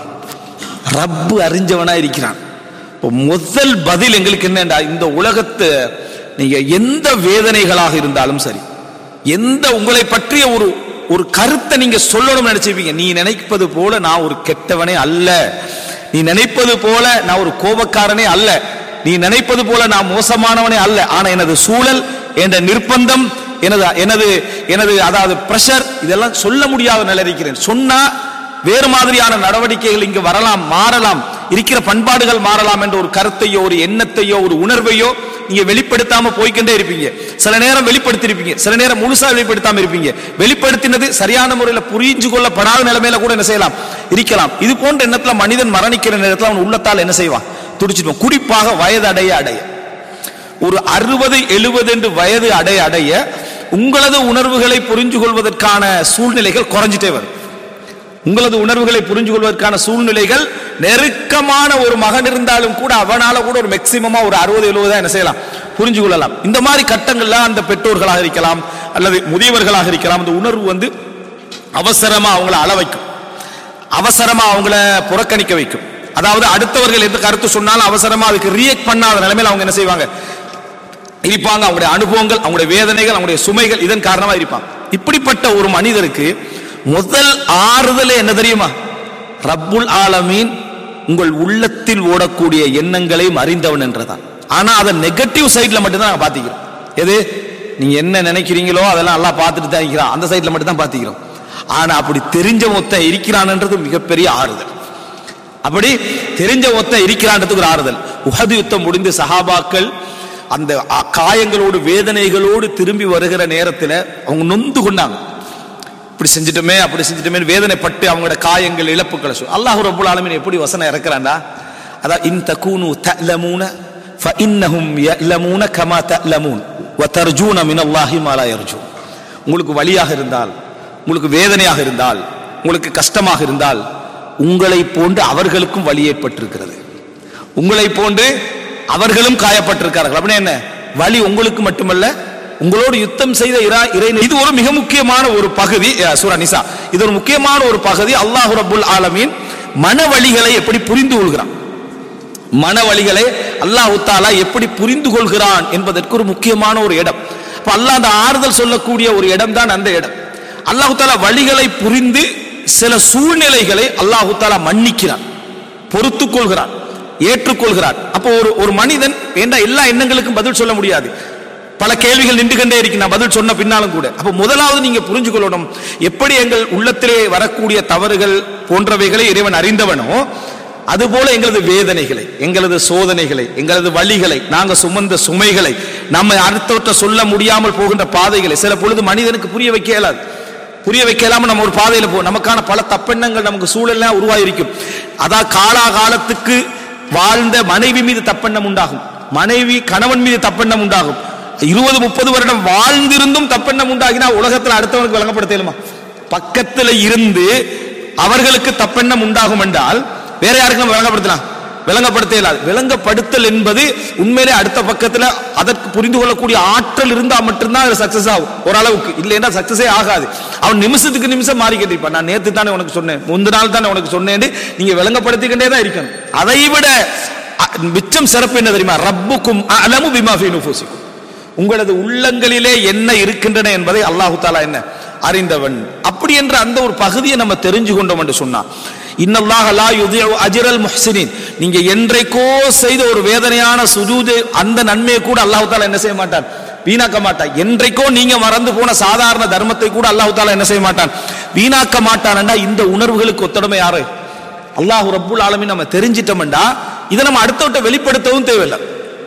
ரப்பு அறிஞ்சவனா இருக்கிறான் இப்போ முதல் பதில் எங்களுக்கு என்னடா இந்த உலகத்தை நீங்க எந்த வேதனைகளாக இருந்தாலும் சரி எந்த உங்களை பற்றிய ஒரு ஒரு கருத்தை நீங்க சொல்லணும்னு நினைச்சிருப்பீங்க நீ நினைப்பது போல நான் ஒரு கெட்டவனே அல்ல நீ நினைப்பது போல நான் ஒரு கோபக்காரனே அல்ல நீ நினைப்பது போல நான் மோசமானவனே அல்ல ஆனா எனது சூழல் என்ற நிர்பந்தம் எனது எனது எனது அதாவது பிரஷர் இதெல்லாம் சொல்ல முடியாத நிலை இருக்கிறேன் சொன்னா வேறு மாதிரியான நடவடிக்கைகள் இங்கு வரலாம் மாறலாம் இருக்கிற பண்பாடுகள் மாறலாம் என்ற ஒரு கருத்தையோ ஒரு எண்ணத்தையோ ஒரு உணர்வையோ நீங்க வெளிப்படுத்தாம போய்க்கிட்டே இருப்பீங்க சில நேரம் வெளிப்படுத்திருப்பீங்க சில நேரம் முழுசா வெளிப்படுத்தாம இருப்பீங்க வெளிப்படுத்தினது சரியான முறையில் புரிஞ்சு கொள்ளப்படாத நிலைமையில கூட என்ன செய்யலாம் இருக்கலாம் இது போன்ற எண்ணத்துல மனிதன் மரணிக்கிற நேரத்தில் அவன் உள்ளத்தால் என்ன செய்வான் துடிச்சிடுவான் குறிப்பாக வயது அடைய அடைய ஒரு அறுபது எழுபது என்று வயது அடைய அடைய உங்களது உணர்வுகளை புரிஞ்சு கொள்வதற்கான சூழ்நிலைகள் குறைஞ்சிட்டே வரும் உங்களது உணர்வுகளை புரிஞ்சு கொள்வதற்கான சூழ்நிலைகள் நெருக்கமான ஒரு மகன் இருந்தாலும் கூட அவனால கூட ஒரு மேக்சிமமா ஒரு அறுபது எழுபதா என்ன செய்யலாம் புரிஞ்சு கொள்ளலாம் இந்த மாதிரி கட்டங்கள்ல அந்த பெற்றோர்களாக இருக்கலாம் அல்லது முதியவர்களாக இருக்கலாம் அந்த உணர்வு வந்து அவசரமா அவங்கள அள வைக்கும் அவசரமா அவங்கள புறக்கணிக்க வைக்கும் அதாவது அடுத்தவர்கள் எந்த கருத்து சொன்னாலும் அவசரமா அதுக்கு ரியாக்ட் பண்ணாத நிலைமையில அவங்க என்ன செய்வாங்க இருப்பாங்க அவங்களுடைய அனுபவங்கள் அவங்களுடைய வேதனைகள் அவங்களுடைய சுமைகள் இதன் காரணமா இருப்பாங்க இப்படிப்பட்ட ஒரு மனிதருக்கு முதல் ஆறுதலே என்ன தெரியுமா ரப்புல் ஆலமீன் உங்கள் உள்ளத்தில் ஓடக்கூடிய எண்ணங்களையும் அறிந்தவன் என்றதான் ஆனா அதை நெகட்டிவ் சைட்ல மட்டும்தான் நாங்க பாத்திக்கிறோம் எது நீங்க என்ன நினைக்கிறீங்களோ அதெல்லாம் எல்லாம் பார்த்துட்டு தான் இருக்கிறான் அந்த சைட்ல மட்டும் தான் பாத்திக்கிறோம் ஆனா அப்படி தெரிஞ்ச மொத்த இருக்கிறான்ன்றது மிகப்பெரிய ஆறுதல் அப்படி தெரிஞ்ச ஒத்த இருக்கிறான்றதுக்கு ஒரு ஆறுதல் உஹது யுத்தம் முடிந்து சஹாபாக்கள் அந்த அ- காயங்களோடு வேதனைகளோடு திரும்பி வருகிற நேரத்தில் அவங்க நொந்து கொண்டாங்க இப்படி செஞ்சிட்டோமே அப்படி செஞ்சிட்டோமே வேதனைப்பட்டு அவங்களோட காயங்கள் இழப்புகளை சொல் அல்லாஹ் ரப்புல் ஆலமீன் எப்படி வசனம் இறக்குறான்டா அதான் இன் தகூனு தஅலமூன ஃபஇன்னஹும் யஅலமூன கமா தஅலமூன் வ தர்ஜூன மினல்லாஹி மா லா யர்ஜூன் உங்களுக்கு வலியாக இருந்தால் உங்களுக்கு வேதனையாக இருந்தால் உங்களுக்கு கஷ்டமாக இருந்தால் உங்களை போன்று அவர்களுக்கும் வலி ஏற்பட்டிருக்கிறது உங்களை போன்று அவர்களும் காயப்பட்டிருக்கிறார்கள் அப்படின்னா என்ன வலி உங்களுக்கு மட்டுமல்ல உங்களோடு யுத்தம் செய்த இரா இறை இது ஒரு மிக முக்கியமான ஒரு பகுதி அஹ், சூரா நிசா இது ஒரு முக்கியமான ஒரு பகுதி அல்லாஹ் ரப்புல் ஆலமீன் மன வழிகளை எப்படி புரிந்து கொள்கிறான் மன வழிகளை அல்லாஹ் தாலா எப்படி புரிந்து கொள்கிறான் என்பதற்கு ஒரு முக்கியமான ஒரு இடம் அப்ப அல்லாஹ் அந்த ஆறுதல் சொல்லக்கூடிய ஒரு இடம் தான் அந்த இடம் அல்லாஹு தாலா வழிகளை புரிந்து சில சூழ்நிலைகளை அல்லாஹு தாலா மன்னிக்கிறான் பொறுத்துக் கொள்கிறான் ஏற்றுக்கொள்கிறான் அப்போ ஒரு ஒரு மனிதன் என்ற எல்லா எண்ணங்களுக்கும் பதில் சொல்ல முடியாது பல கேள்விகள் நின்று கொண்டே இருக்கு நான் பதில் சொன்ன பின்னாலும் கூட அப்ப முதலாவது நீங்க புரிஞ்சு கொள்ளணும் எப்படி எங்கள் உள்ளத்திலே வரக்கூடிய தவறுகள் போன்றவைகளை இறைவன் அறிந்தவனோ அதுபோல எங்களது வேதனைகளை எங்களது சோதனைகளை எங்களது வழிகளை நாங்க சுமந்த சுமைகளை நம்ம அடுத்தவற்றை சொல்ல முடியாமல் போகின்ற பாதைகளை சில பொழுது மனிதனுக்கு புரிய வைக்க இயலாது புரிய வைக்கலாம நம்ம ஒரு பாதையில போ நமக்கான பல தப்பெண்ணங்கள் நமக்கு சூழல்லாம் உருவாயிருக்கும் அதான் காலாகாலத்துக்கு வாழ்ந்த மனைவி மீது தப்பெண்ணம் உண்டாகும் மனைவி கணவன் மீது தப்பெண்ணம் உண்டாகும் இருபது முப்பது வருடம் வாழ்ந்திருந்தும் தப்பெண்ணம் உண்டாகினா உலகத்துல அடுத்தவனுக்கு விளங்கப்படுத்தலுமா பக்கத்துல இருந்து அவர்களுக்கு தப்பெண்ணம் உண்டாகும் என்றால் வேற யாருக்கு நம்ம விளங்கப்படுத்தலாம் விளங்கப்படுத்த இயலாது விளங்கப்படுத்தல் என்பது உண்மையிலே அடுத்த பக்கத்துல அதற்கு புரிந்து கொள்ளக்கூடிய ஆற்றல் இருந்தா மட்டும்தான் அது சக்சஸ் ஆகும் ஓரளவுக்கு இல்லைன்னா சக்சஸே ஆகாது அவன் நிமிஷத்துக்கு நிமிஷம் மாறிக்கிட்டு இருப்பான் நான் நேத்து தானே உனக்கு சொன்னேன் முந்த நாள் தானே உனக்கு சொன்னேன் நீங்க விளங்கப்படுத்திக்கிட்டே தான் இருக்கணும் அதை விட அ, மிச்சம் சிறப்பு என்ன தெரியுமா ரப்புக்கும் அலமு பிமா ஃபீ நுஃபூசிக்கும் உங்களது உள்ளங்களிலே என்ன இருக்கின்றன என்பதை அல்லாஹு தாலா என்ன அறிந்தவன் அப்படி என்ற அந்த ஒரு பகுதியை நம்ம தெரிஞ்சு கொண்டோம் என்று சொன்னா இன்னல்லாஹ லா யுதிஉ அஜ்ரல் முஹ்சினின் நீங்க என்றைக்கோ செய்த ஒரு வேதனையான சுஜூது அந்த நன்மையை கூட அல்லாஹு தாலா என்ன செய்ய மாட்டான் வீணாக்க மாட்டான் என்றைக்கோ நீங்க மறந்து போன சாதாரண தர்மத்தை கூட அல்லாஹு தாலா என்ன செய்ய மாட்டான் வீணாக்க மாட்டான்டா இந்த உணர்வுகளுக்கு ஒத்தடமை யாரு அல்லாஹ் ரப்புல் ஆலமீன் நம்ம தெரிஞ்சிட்டோம்டா இதை நம்ம அடுத்தவட்ட வெளிப்படுத்தவும் தேவையில்லை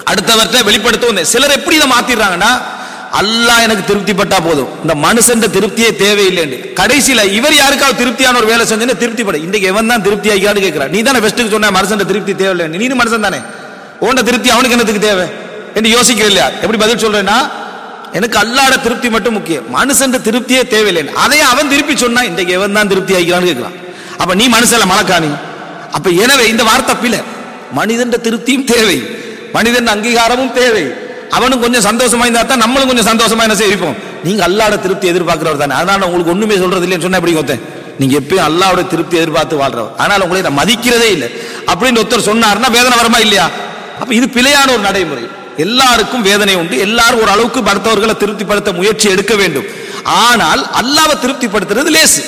அடுத்தவர்கிட்ட வெளிப்படுத்துவோம் சிலர் எப்படி இதை மாத்திடுறாங்கன்னா அல்லாஹ் எனக்கு திருப்திப்பட்டா போதும் இந்த மனுஷன் திருப்தியே தேவையில்லைன்னு கடைசியில இவர் யாருக்காவது திருப்தியான ஒரு வேலை செஞ்சேன்னு திருப்திப்பட இன்றைக்கு எவன் தான் திருப்தி ஆகியான்னு கேட்கிறான் நீ தானே ஃபெஸ்ட்டுக்கு சொன்ன மனுஷன் திருப்தி தேவையில்லை நீ மனுஷன் தானே உன்ட திருப்தி அவனுக்கு என்னத்துக்கு தேவை என்று யோசிக்கவே இல்லையா எப்படி பதில் சொல்றேன்னா எனக்கு அல்லாட திருப்தி மட்டும் முக்கியம் மனுஷன் திருப்தியே தேவையில்லை அதே அவன் திருப்பி சொன்னா இன்றைக்கு எவன் தான் திருப்தி ஆகிக்கிறான்னு கேட்கிறான் அப்ப நீ மனுஷன்ல மலக்காணி அப்ப எனவே இந்த வார்த்தை பிள்ளை மனிதன் திருப்தியும் தேவை மனிதன் அங்கீகாரமும் தேவை அவனும் கொஞ்சம் சந்தோஷமா இருந்தா தான் நம்மளும் கொஞ்சம் சந்தோஷமா என்ன செய்வோம் நீங்க அல்லாட திருப்தி எதிர்பார்க்கிறவர் தானே அதனால உங்களுக்கு ஒண்ணுமே சொல்றது இல்லைன்னு சொன்னா எப்படி ஒருத்தன் நீங்க எப்பயும் அல்லாவோட திருப்தி எதிர்பார்த்து வாழ்றவர் அதனால உங்களை நான் மதிக்கிறதே இல்லை அப்படின்னு ஒருத்தர் சொன்னாருன்னா வேதனை வருமா இல்லையா அப்ப இது பிழையான ஒரு நடைமுறை எல்லாருக்கும் வேதனை உண்டு எல்லாரும் ஒரு அளவுக்கு மருத்துவர்களை திருப்திப்படுத்த முயற்சி எடுக்க வேண்டும் ஆனால் அல்லாவை திருப்திப்படுத்துறது லேசு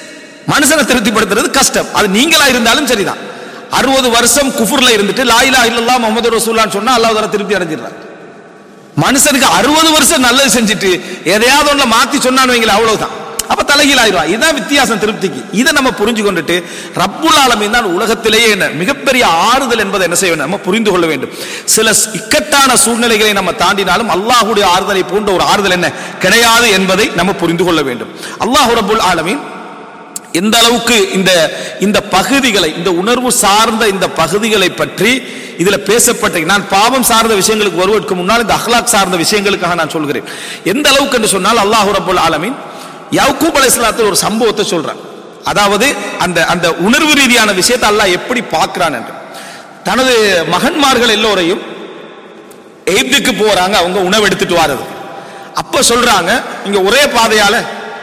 மனுஷனை திருப்திப்படுத்துறது கஷ்டம் அது நீங்களா இருந்தாலும் சரிதான் அறுபது வருஷம் குஃபுர்ல இருந்துட்டு லாயிலா இல்லல்லா முகமது ரசூல்லான்னு சொன்னா அல்லாஹ் தஆலா திருப்தி அடைஞ்சிடுறான் மனுஷனுக்கு அறுபது வருஷம் நல்லது செஞ்சுட்டு எதையாவது ஒண்ணு மாத்தி சொன்னான்னு வைங்களேன் அவ்வளவுதான் அப்ப தலைகீழ் ஆயிரும் இதுதான் வித்தியாசம் திருப்திக்கு இதை நம்ம புரிஞ்சு கொண்டுட்டு ரப்புல் ஆலமீன் தான் உலகத்திலேயே என்ன மிகப்பெரிய ஆறுதல் என்பதை என்ன செய்ய வேண்டும் நம்ம புரிந்து கொள்ள வேண்டும் சில இக்கட்டான சூழ்நிலைகளை நம்ம தாண்டினாலும் அல்லாஹ்வுடைய ஆறுதலை போன்ற ஒரு ஆறுதல் என்ன கிடையாது என்பதை நம்ம புரிந்து கொள்ள வேண்டும் அல்லாஹ் ரப்புல் ஆலமீன் எந்த அளவுக்கு இந்த இந்த பகுதிகளை இந்த உணர்வு சார்ந்த இந்த பகுதிகளை பற்றி இதுல பேசப்பட்ட நான் பாவம் சார்ந்த விஷயங்களுக்கு வருவதற்கு முன்னால் இந்த அஹ்லாக் சார்ந்த விஷயங்களுக்காக நான் சொல்கிறேன் எந்த அளவுக்கு என்று சொன்னால் அல்லாஹ் ரப்புல் ஆலமீன் யக்கூப் அலைஹிஸ்ஸலாத்தில் ஒரு சம்பவத்தை சொல்றான் அதாவது அந்த அந்த உணர்வு ரீதியான விஷயத்தை அல்லாஹ் எப்படி பார்க்கிறான் என்று தனது மகன்மார்கள் எல்லோரையும் எய்துக்கு போறாங்க அவங்க உணவு எடுத்துட்டு வாரது அப்ப சொல்றாங்க இங்க ஒரே பாதையால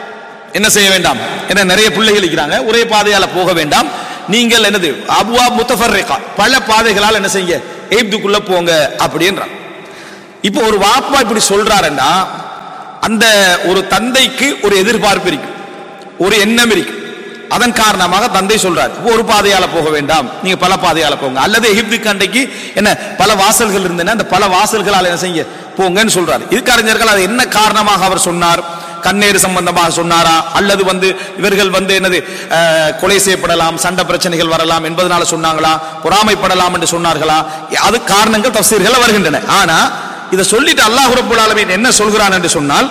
என்ன செய்ய வேண்டாம் என்ன நிறைய பிள்ளைகள் இருக்கிறாங்க ஒரே பாதையால போக வேண்டாம் நீங்கள் என்னது அபுவா முத்தஃபர்ரிகா பல பாதைகளால் என்ன செய்யுங்க எய்துக்குள்ள போங்க அப்படின்றான் இப்போ ஒரு வாப்பா இப்படி சொல்றாருன்னா அந்த ஒரு தந்தைக்கு ஒரு எதிர்பார்ப்பு இருக்கு ஒரு எண்ணம் இருக்கு அதன் காரணமாக தந்தை சொல்றார் இப்போ ஒரு பாதையால போக வேண்டாம் நீங்க பல பாதையால போங்க அல்லது எகிப்துக்கு அன்றைக்கு என்ன பல வாசல்கள் இருந்தன அந்த பல வாசல்களால் என்ன செய்ய போங்கன்னு சொல்றாரு இதுக்கு அறிஞர்கள் அது என்ன காரணமாக அவர் சொன்னார் கண்ணீர் சம்பந்தமாக சொன்னாரா அல்லது வந்து இவர்கள் வந்து என்னது அஹ், கொலை செய்யப்படலாம் சண்டை பிரச்சனைகள் வரலாம் என்பதனால சொன்னாங்களா பொறாமைப்படலாம் என்று சொன்னார்களா அது காரணங்கள் தஃசீர்கள் வருகின்றன ஆனா இதை சொல்லிட்டு அல்லாஹ் ரப்பல் ஆலமீன் என்ன சொல்கிறான் என்று சொன்னால்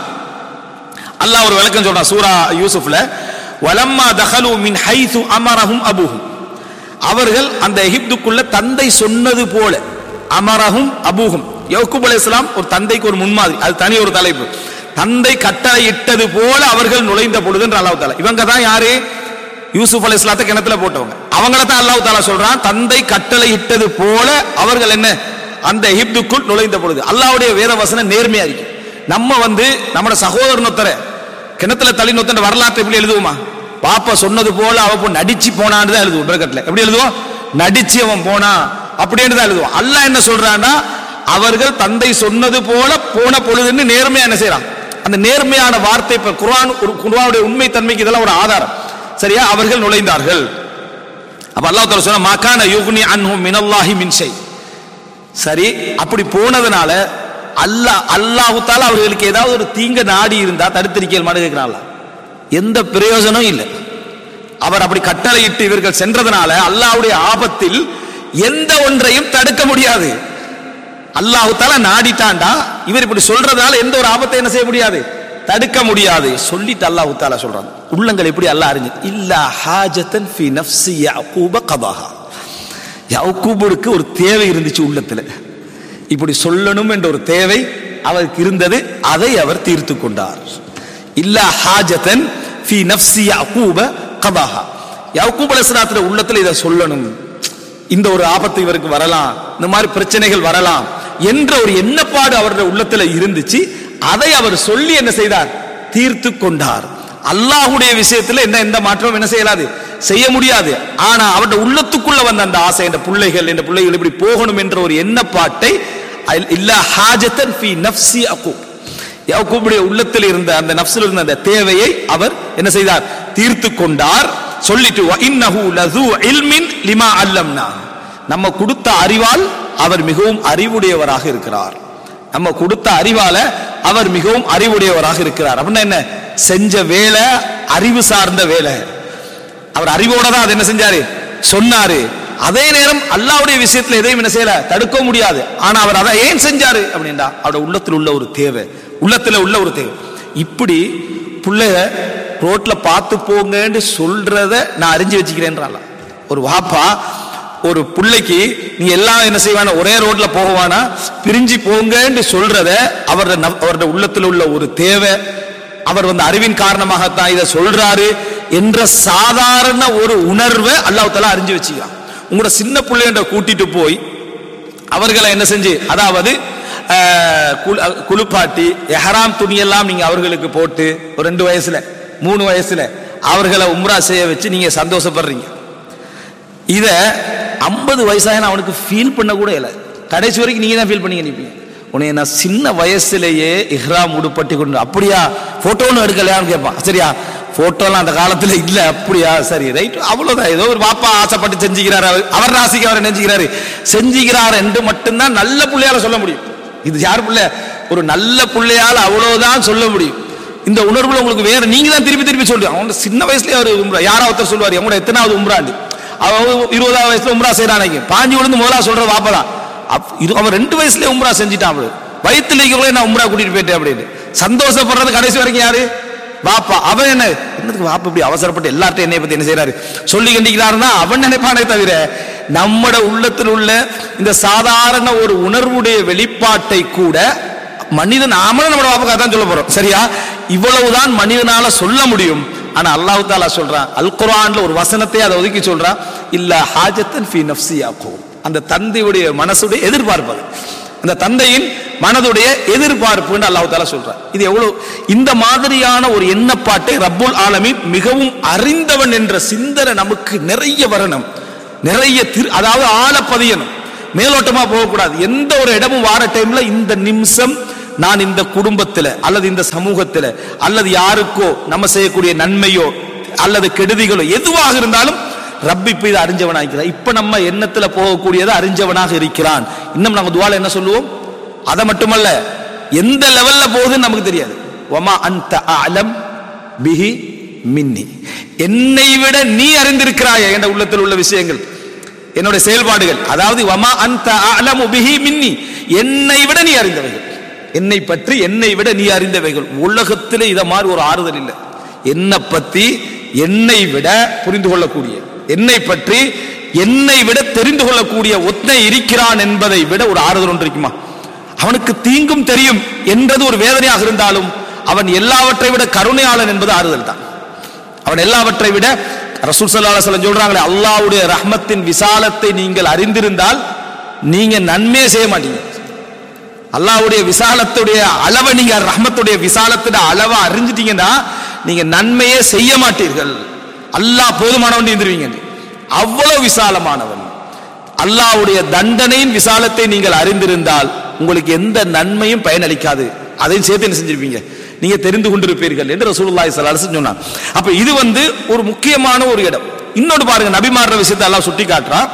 அல்லாஹ் ஒரு விளக்கம் சொல்றான் சூரா யூசுஃப்ல வலம்மா தஹலு மின் ஹைது அமரஹும் அபுஹும் அவர்கள் அந்த எகிப்துக்குள்ள தந்தை சொன்னது போல அமரஹும் அபூஹும் யக்கூப் அலைஹிஸ்ஸலாம் ஒரு தந்தைக்கு ஒரு முன்மாதிரி அது தனி ஒரு தலைப்பு தந்தை கட்டளை இட்டது போல அவர்கள் நுழைந்த பொழுதுன்ற அல்லாஹ் தாலா இவங்க தான் யாரு யூசுப் அலைஹிஸ்ஸலாத்தை கிணத்துல போட்டவங்க அவங்கள தான் அல்லாஹ் தாலா சொல்றான் தந்தை கட்டளை இட்டது போல அவர்கள் என்ன அந்த எகிப்துக்குள் நுழைந்த பொழுது அல்லாஹ்வுடைய வேத வசனம் நேர்மையா இருக்கு நம்ம வந்து நம்மட சகோதரன் ஒருத்தரை கிணத்துல தள்ளி நொத்தன வரலாற்றை எப்படி எழுதுவோமா பாப்பா சொன்னது போல அவ போ நடிச்சு போனான்னு தான் எழுதுவோம் பிரகட்ல எப்படி எழுதுவோம் நடிச்சு அவன் போனா அப்படின்னு தான் எழுதுவோம் அல்லாஹ் என்ன சொல்றான்னா அவர்கள் தந்தை சொன்னது போல போன பொழுதுன்னு நேர்மையா என்ன செய்யறான் அந்த நேர்மையான வார்த்தை இப்ப குர்ஆன் ஒரு குர்ஆனுடைய உண்மை தன்மைக்கு இதெல்லாம் ஒரு ஆதாரம் சரியா அவர்கள் நுழைந்தார்கள் அப்ப அல்லாஹ் தஆலா சொன்னா மகான யுக்னி அன்ஹும் மினல்லாஹி மின் ஷை சரி அப்படி போனதுனால அல்லாஹ் அல்லாஹு தாலா அவர்களுக்கு ஏதாவது ஒரு தீங்க நாடி இருந்தா தடுத்திருக்கல் மாடு கேட்கிறாங்களா எந்த பிரயோஜனம் இல்லை அவர் அப்படி கட்டளையிட்டு இவர்கள் சென்றதனால அல்லாஹ்வுடைய ஆபத்தில் எந்த ஒன்றையும் தடுக்க முடியாது அல்லாஹு தாலா நாடிட்டாண்டா இவர் இப்படி சொல்றதுனால எந்த ஒரு ஆபத்தை என்ன செய்ய முடியாது தடுக்க முடியாது சொல்லிட்டு அல்லாஹு தாலா சொல்றான் உள்ளங்கள் எப்படி அல்லாஹ் அறிஞ்சு இல்லா ஹாஜத்தன் ஃபி நஃப்ஸி யஅகூப கதாஹா யாக்கூபுக்கு ஒரு தேவை இருந்துச்சு உள்ளத்துல இப்படி சொல்லணும் என்ற ஒரு தேவை அவருக்கு இருந்தது அதை அவர் தீர்த்து கொண்டார் இல்லா ஹாஜத்தன் ஃபி நஃப்ஸி யாக்கூப கதாஹா யாக்கூப் அலைஹிஸ்ஸலாத்துல உள்ளத்துல இதை சொல்லணும் இந்த ஒரு ஆபத்து இவருக்கு வரலாம் இந்த மாதிரி பிரச்சனைகள் வரலாம் என்ற ஒரு எண்ணப்பாடு அவருடைய உள்ளத்துல இருந்துச்சு அதை அவர் சொல்லி என்ன செய்தார் தீர்த்து கொண்டார் அல்லாஹ்வுடைய விஷயத்துல என்ன எந்த மாற்றமும் என்ன செய்யலாது செய்ய முடியாது ஆனா அவருடைய உள்ளத்துக்குள்ள வந்த அந்த ஆசை என்ற பிள்ளைகள் என்ற பிள்ளைகள் இப்படி போகணும் என்ற ஒரு எண்ணப்பாட்டை அல்- இல்ல ஹாஜத்தன் ஃபி நஃப்ஸி அகூப் யாக்கூபுடைய உள்ளத்தில் இருந்த அந்த நஃப்ஸில் இருந்த அந்த தேவையை அவர் என்ன செய்தார் தீர்த்து கொண்டார் சொல்லிட்டு "வ இன்னஹு லது இல்மின் லிமா அல்லம்னா நம்ம கொடுத்த அறிவால் அவர் மிகவும் அறிவுடையவராக இருக்கிறார் நம்ம கொடுத்த அறிவால அவர் மிகவும் அறிவுடையவராக இருக்கிறார் அப்படின்னா என்ன செஞ்ச வேலை அறிவு சார்ந்த வேலை அவர் அறிவோட தான் அது என்ன செஞ்சாரு சொன்னாரு அதே நேரம் அல்லாஹ்வுடைய விஷயத்துல எதையும் என்ன செய்யல தடுக்க முடியாது ஆனா அவர் அதை ஏன் செஞ்சாரு அப்படின்னா அவரோட உள்ளத்துல உள்ள ஒரு தேவை உள்ளத்துல உள்ள ஒரு தேவை இப்படி பிள்ளைய ரோட்ல பார்த்து போங்கன்னு சொல்றத நான் அறிஞ்சு வச்சுக்கிறேன்றான் ஒரு வாப்பா ஒரு பிள்ளைக்கு நீ எல்லாம் என்ன செய்வானா ஒரே ரோட்ல போகவானா பிரிஞ்சு போங்கன்னு சொல்றத அவரோட நவ்- அவரோட உள்ளத்துல உள்ள ஒரு தேவை அவர் வந்து அறிவின் காரணமாகத்தான் இதை சொல்றாரு என்ற சாதாரண ஒரு உணர்வை அல்லாஹ் தஆலா அறிஞ்சு வச்சுக்கிறான் உங்களோட சின்ன பிள்ளைன்ற கூட்டிட்டு போய் அவர்களை என்ன செஞ்சு அதாவது அஹ், குளு- அஹ், குளிப்பாட்டி எஹராம் துணியெல்லாம் நீங்க அவர்களுக்கு போட்டு ஒரு ரெண்டு வயசுல மூணு வயசுல அவர்களை உம்ரா செய்ய வச்சு நீங்க சந்தோஷப்படுறீங்க இத ஐம்பது வயசாக அவனுக்கு ஃபீல் பண்ண கூட இல்லை கடைசி வரைக்கும் நீங்க தான் ஃபீல் பண்ணி நினைப்பீங்க உன்னை நான் சின்ன வயசுலயே இஹ்ராம் உடுப்பட்டி கொண்டு அப்படியா போட்டோன்னு எடுக்கலையான்னு கேட்பான் சரியா போட்டோலாம் அந்த காலத்துல இல்ல அப்படியா சரி ரைட் அவ்வளவுதான் ஏதோ ஒரு பாப்பா ஆசைப்பட்டு செஞ்சுக்கிறாரு அவர் அவர் ராசிக்கு அவர் நினைச்சுக்கிறாரு செஞ்சுக்கிறார் என்று மட்டும்தான் நல்ல பிள்ளையால சொல்ல முடியும் இது யார் பிள்ளை ஒரு நல்ல பிள்ளையால அவ்வளவுதான் சொல்ல முடியும் இந்த உணர்வுல உங்களுக்கு வேற நீங்க தான் திருப்பி திருப்பி சொல்றீங்க அவன் சின்ன வயசுலயே அவர் உம்ரா யாரா ஒருத்தர் சொல்லுவார் அவங்களோட எத்தனாவது உம்ராண்டு அவன் இருபதாவது வயசுல உம்ரா செய்யறானே பாஞ்சு விழுந்து முதலா சொல்ற வாப்பதான் அப்- இது அவன் ரெண்டு வயசுலயே உம்ரா செஞ்சுட்டான் அவரு வயிற்றுல கூட நான் உம்ரா கூட்டிட்டு போயிட்டேன் அப்படின்னு சந்தோஷப்படுறது கடைசி வரைக்கும் யாரு வாப்பா அவன் என்ன என்னதுக்கு வாப்பா இப்படி அவசரப்பட்டு எல்லார்ட்டையும் என்னைய பத்தி என்ன செய்யறாரு சொல்லி கண்டிக்கிறாருன்னா அவன் நினைப்பானே தவிர நம்மட உள்ளத்தில் உள்ள இந்த சாதாரண ஒரு உணர்வுடைய வெளிப்பாட்டை கூட மனிதன் நாமளும் நம்ம வாப்புக்காக தான் சொல்ல போறோம் சரியா இவ்வளவுதான் மனிதனால சொல்ல முடியும் ஆனா அல்லாஹ் தாலா சொல்றான் அல் குர்ஆன்ல ஒரு வசனத்தை அதை ஒதுக்கி சொல்றான் இல்ல ஹாஜத்தன் ஃபி நஃப்ஸியாக்கும் அந்த தந்தையுடைய மனசுடைய எதிர்பார்ப்பு அது. அந்த தந்தையின் மனதுடைய எதிர்பார்ப்புன்னு அல்லாஹ் தாலா சொல்றான் இது எவ்வளவு இந்த மாதிரியான ஒரு எண்ணப்பாட்டை ரப்புல் ஆலமீன் மிகவும் அறிந்தவன் என்ற சிந்தனை நமக்கு நிறைய வரணும் நிறைய திரு அதாவது ஆழ பதியணும் மேலோட்டமா போகக்கூடாது எந்த ஒரு இடமும் வார டைம்ல இந்த நிமிஷம் நான் இந்த குடும்பத்துல அல்லது இந்த சமூகத்துல அல்லது யாருக்கோ நம்ம செய்யக்கூடிய நன்மையோ அல்லது கெடுதிகளோ எதுவாக இருந்தாலும் ரப்பி இப்ப இதை அறிஞ்சவனாக இருக்கிறான் இப்ப நம்ம எண்ணத்துல போகக்கூடியதை அறிஞ்சவனாக இருக்கிறான் இன்னும் நாங்க துவால என்ன சொல்லுவோம் அதை மட்டுமல்ல எந்த லெவல்ல போகுதுன்னு நமக்கு தெரியாது ஒமா அந்த அலம் பிஹி மின்னி என்னை விட நீ அறிந்திருக்கிறாய் என்ற உள்ளத்தில் உள்ள விஷயங்கள் என்னுடைய செயல்பாடுகள் அதாவது வமா அந்த அலமு பிஹி மின்னி என்னை விட நீ அறிந்தவைகள் என்னை பற்றி என்னை விட நீ அறிந்தவைகள் உலகத்திலே இத மாதிரி ஒரு ஆறுதல் இல்லை என்னை பத்தி என்னை விட புரிந்து கொள்ளக்கூடிய என்னை பற்றி என்னை விட தெரிந்து கொள்ளக்கூடிய ஒத்தனை இருக்கிறான் என்பதை விட ஒரு ஆறுதல் ஒன்று இருக்குமா அவனுக்கு தீங்கும் தெரியும் என்றது ஒரு வேதனையாக இருந்தாலும் அவன் எல்லாவற்றை விட கருணையாளன் என்பது ஆறுதல் தான் அவன் எல்லாவற்றை விட ரசூல் ஸல்லல்லாஹு அலைஹி வஸல்லம் சொல்றாங்களே அல்லாஹ்வுடைய ரஹ்மத்தின் விசாலத்தை நீங்கள் அறிந்திருந்தால் நீங்க நன்மையே செய்ய மாட்டீங்க அல்லாஹ்வுடைய விசாலத்துடைய அளவை நீங்க ரஹ்மத்துடைய விசாலத்துடைய அளவை அறிஞ்சிட்டீங்கன்னா நீங்க நன்மையே செய்ய மாட்டீர்கள் அல்லாஹ் போதுமானவன் இருந்துருவீங்க அவ்வளவு விசாலமானவன் அல்லாஹ்வுடைய தண்டனையின் விசாலத்தை நீங்கள் அறிந்திருந்தால் உங்களுக்கு எந்த நன்மையும் பயனளிக்காது அதையும் சேர்த்து என்ன செஞ்சிருப்பீங்க நீங்க தெரிந்து கொண்டிருப்பீர்கள் என்று ரசூலுல்லாஹி ஸல்லல்லாஹு அலைஹி வஸல்லம் சொன்னார் அப்ப இது வந்து ஒரு முக்கியமான ஒரு இடம் இன்னொரு பாருங்க நபிமார்ற விஷயத்தை எல்லாம் சுட்டி காட்டுறான்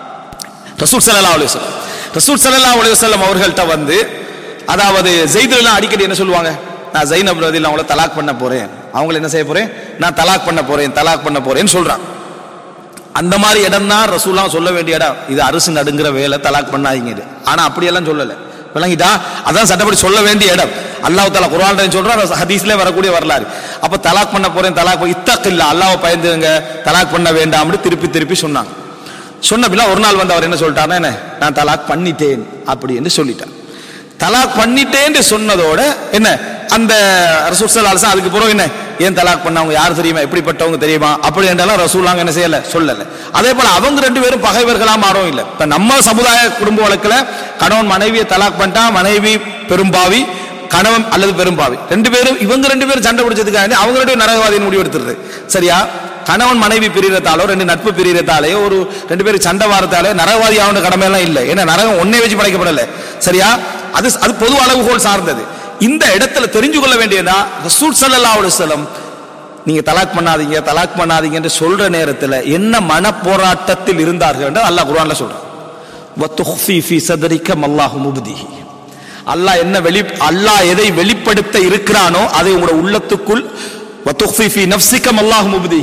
ரசூல் ஸல்லல்லாஹு அலைஹி வஸல்லம் ரசூல் ஸல்லல்லாஹு அலைஹி வஸல்லம் அவர்கள்ட்ட வந்து அதாவது ஜெயிதுலாம் அடிக்கடி என்ன சொல்லுவாங்க நான் ஜைனப் ரதில் அவங்கள தலாக் பண்ண போறேன் அவங்கள என்ன செய்ய போறேன் நான் தலாக் பண்ண போறேன் தலாக் பண்ண போறேன்னு சொல்றான் அந்த மாதிரி இடம் தான் ரசூலாம் சொல்ல வேண்டிய இடம் இது அரசு நடுங்கிற வேலை தலாக் பண்ணாதீங்க இது ஆனா அப்படியெல்லாம் சொல்லல விளங்கிட்டா அதான் சட்டப்படி சொல்ல வேண்டிய இடம் அல்லாஹ் தாலா குர்ஆன் சொல்றான் ஹதீஸ்ல வரக்கூடிய வரலாறு அப்ப தலாக் பண்ண போறேன் தலாக் இத்தக் இல்ல அல்லாஹ்வை பயந்துங்க தலாக் பண்ண வேண்டாம்னு திருப்பி திருப்பி சொன்னாங்க சொன்ன பிள்ளை ஒரு நாள் வந்து அவர் என்ன சொல்லிட்டாருன்னா என்ன நான் தலாக் பண்ணிட்டேன் அப்படின்னு சொல்லிட்டார் தலாக் பண்ணிட்டேன்னு சொன்னதோட என்ன அந்த ரசூல் ஸல்லல்லாஹு அலைஹி வஸல்லம் அதுக்கு பிறகு என்ன ஏன் தலாக் பண்ணவங்க யார் தெரியுமா எப்படிப்பட்டவங்க தெரியுமா அப்படி என்றெல்லாம் ரசூலாங்க என்ன செய்யல சொல்லல அதே போல அவங்க ரெண்டு பேரும் பகைவர்களா மாறவும் இல்லை இப்ப நம்ம சமுதாய குடும்ப வழக்குல கணவன் மனைவியை தலாக் பண்ணிட்டா மனைவி பெரும்பாவி கணவன் அல்லது பெரும்பாவி ரெண்டு பேரும் இவங்க ரெண்டு பேரும் சண்டை பிடிச்சதுக்காக அவங்க ரெண்டு பேரும் நரகவாதின்னு முடிவு எடுத்துருது சரியா கணவன் மனைவி பிரியறதாலோ ரெண்டு நட்பு பிரியறதாலேயோ ஒரு ரெண்டு பேரும் சண்டை வாரத்தாலே நரகவாதி ஆகணும் கடமையெல்லாம் இல்லை ஏன்னா நரகம் ஒன்னே வச்சு படைக்கப்படல சரியா அது அது பொது அளவுகோல் சார்ந்தது இந்த இடத்துல தெரிஞ்சு கொள்ள வேண்டியதா ரசூல் ஸல்லல்லாஹு அலைஹி வஸல்லம் நீங்க தலாக் பண்ணாதீங்க தலாக் பண்ணாதீங்க என்று சொல்ற நேரத்துல என்ன மன போராட்டத்தில் இருந்தார்கள் என்று அல்லாஹ் குர்ஆன்ல சொல்றான் வத்துஃபி ஃபீ சதரிக்க மல்லாஹு முப்திஹி அல்லாஹ் என்ன வெளி அல்லாஹ் எதை வெளிப்படுத்த இருக்கிறானோ அதை உங்களோட உள்ளத்துக்குள் வத்துஃபி ஃபீ நஃப்ஸிக மல்லாஹு முப்திஹி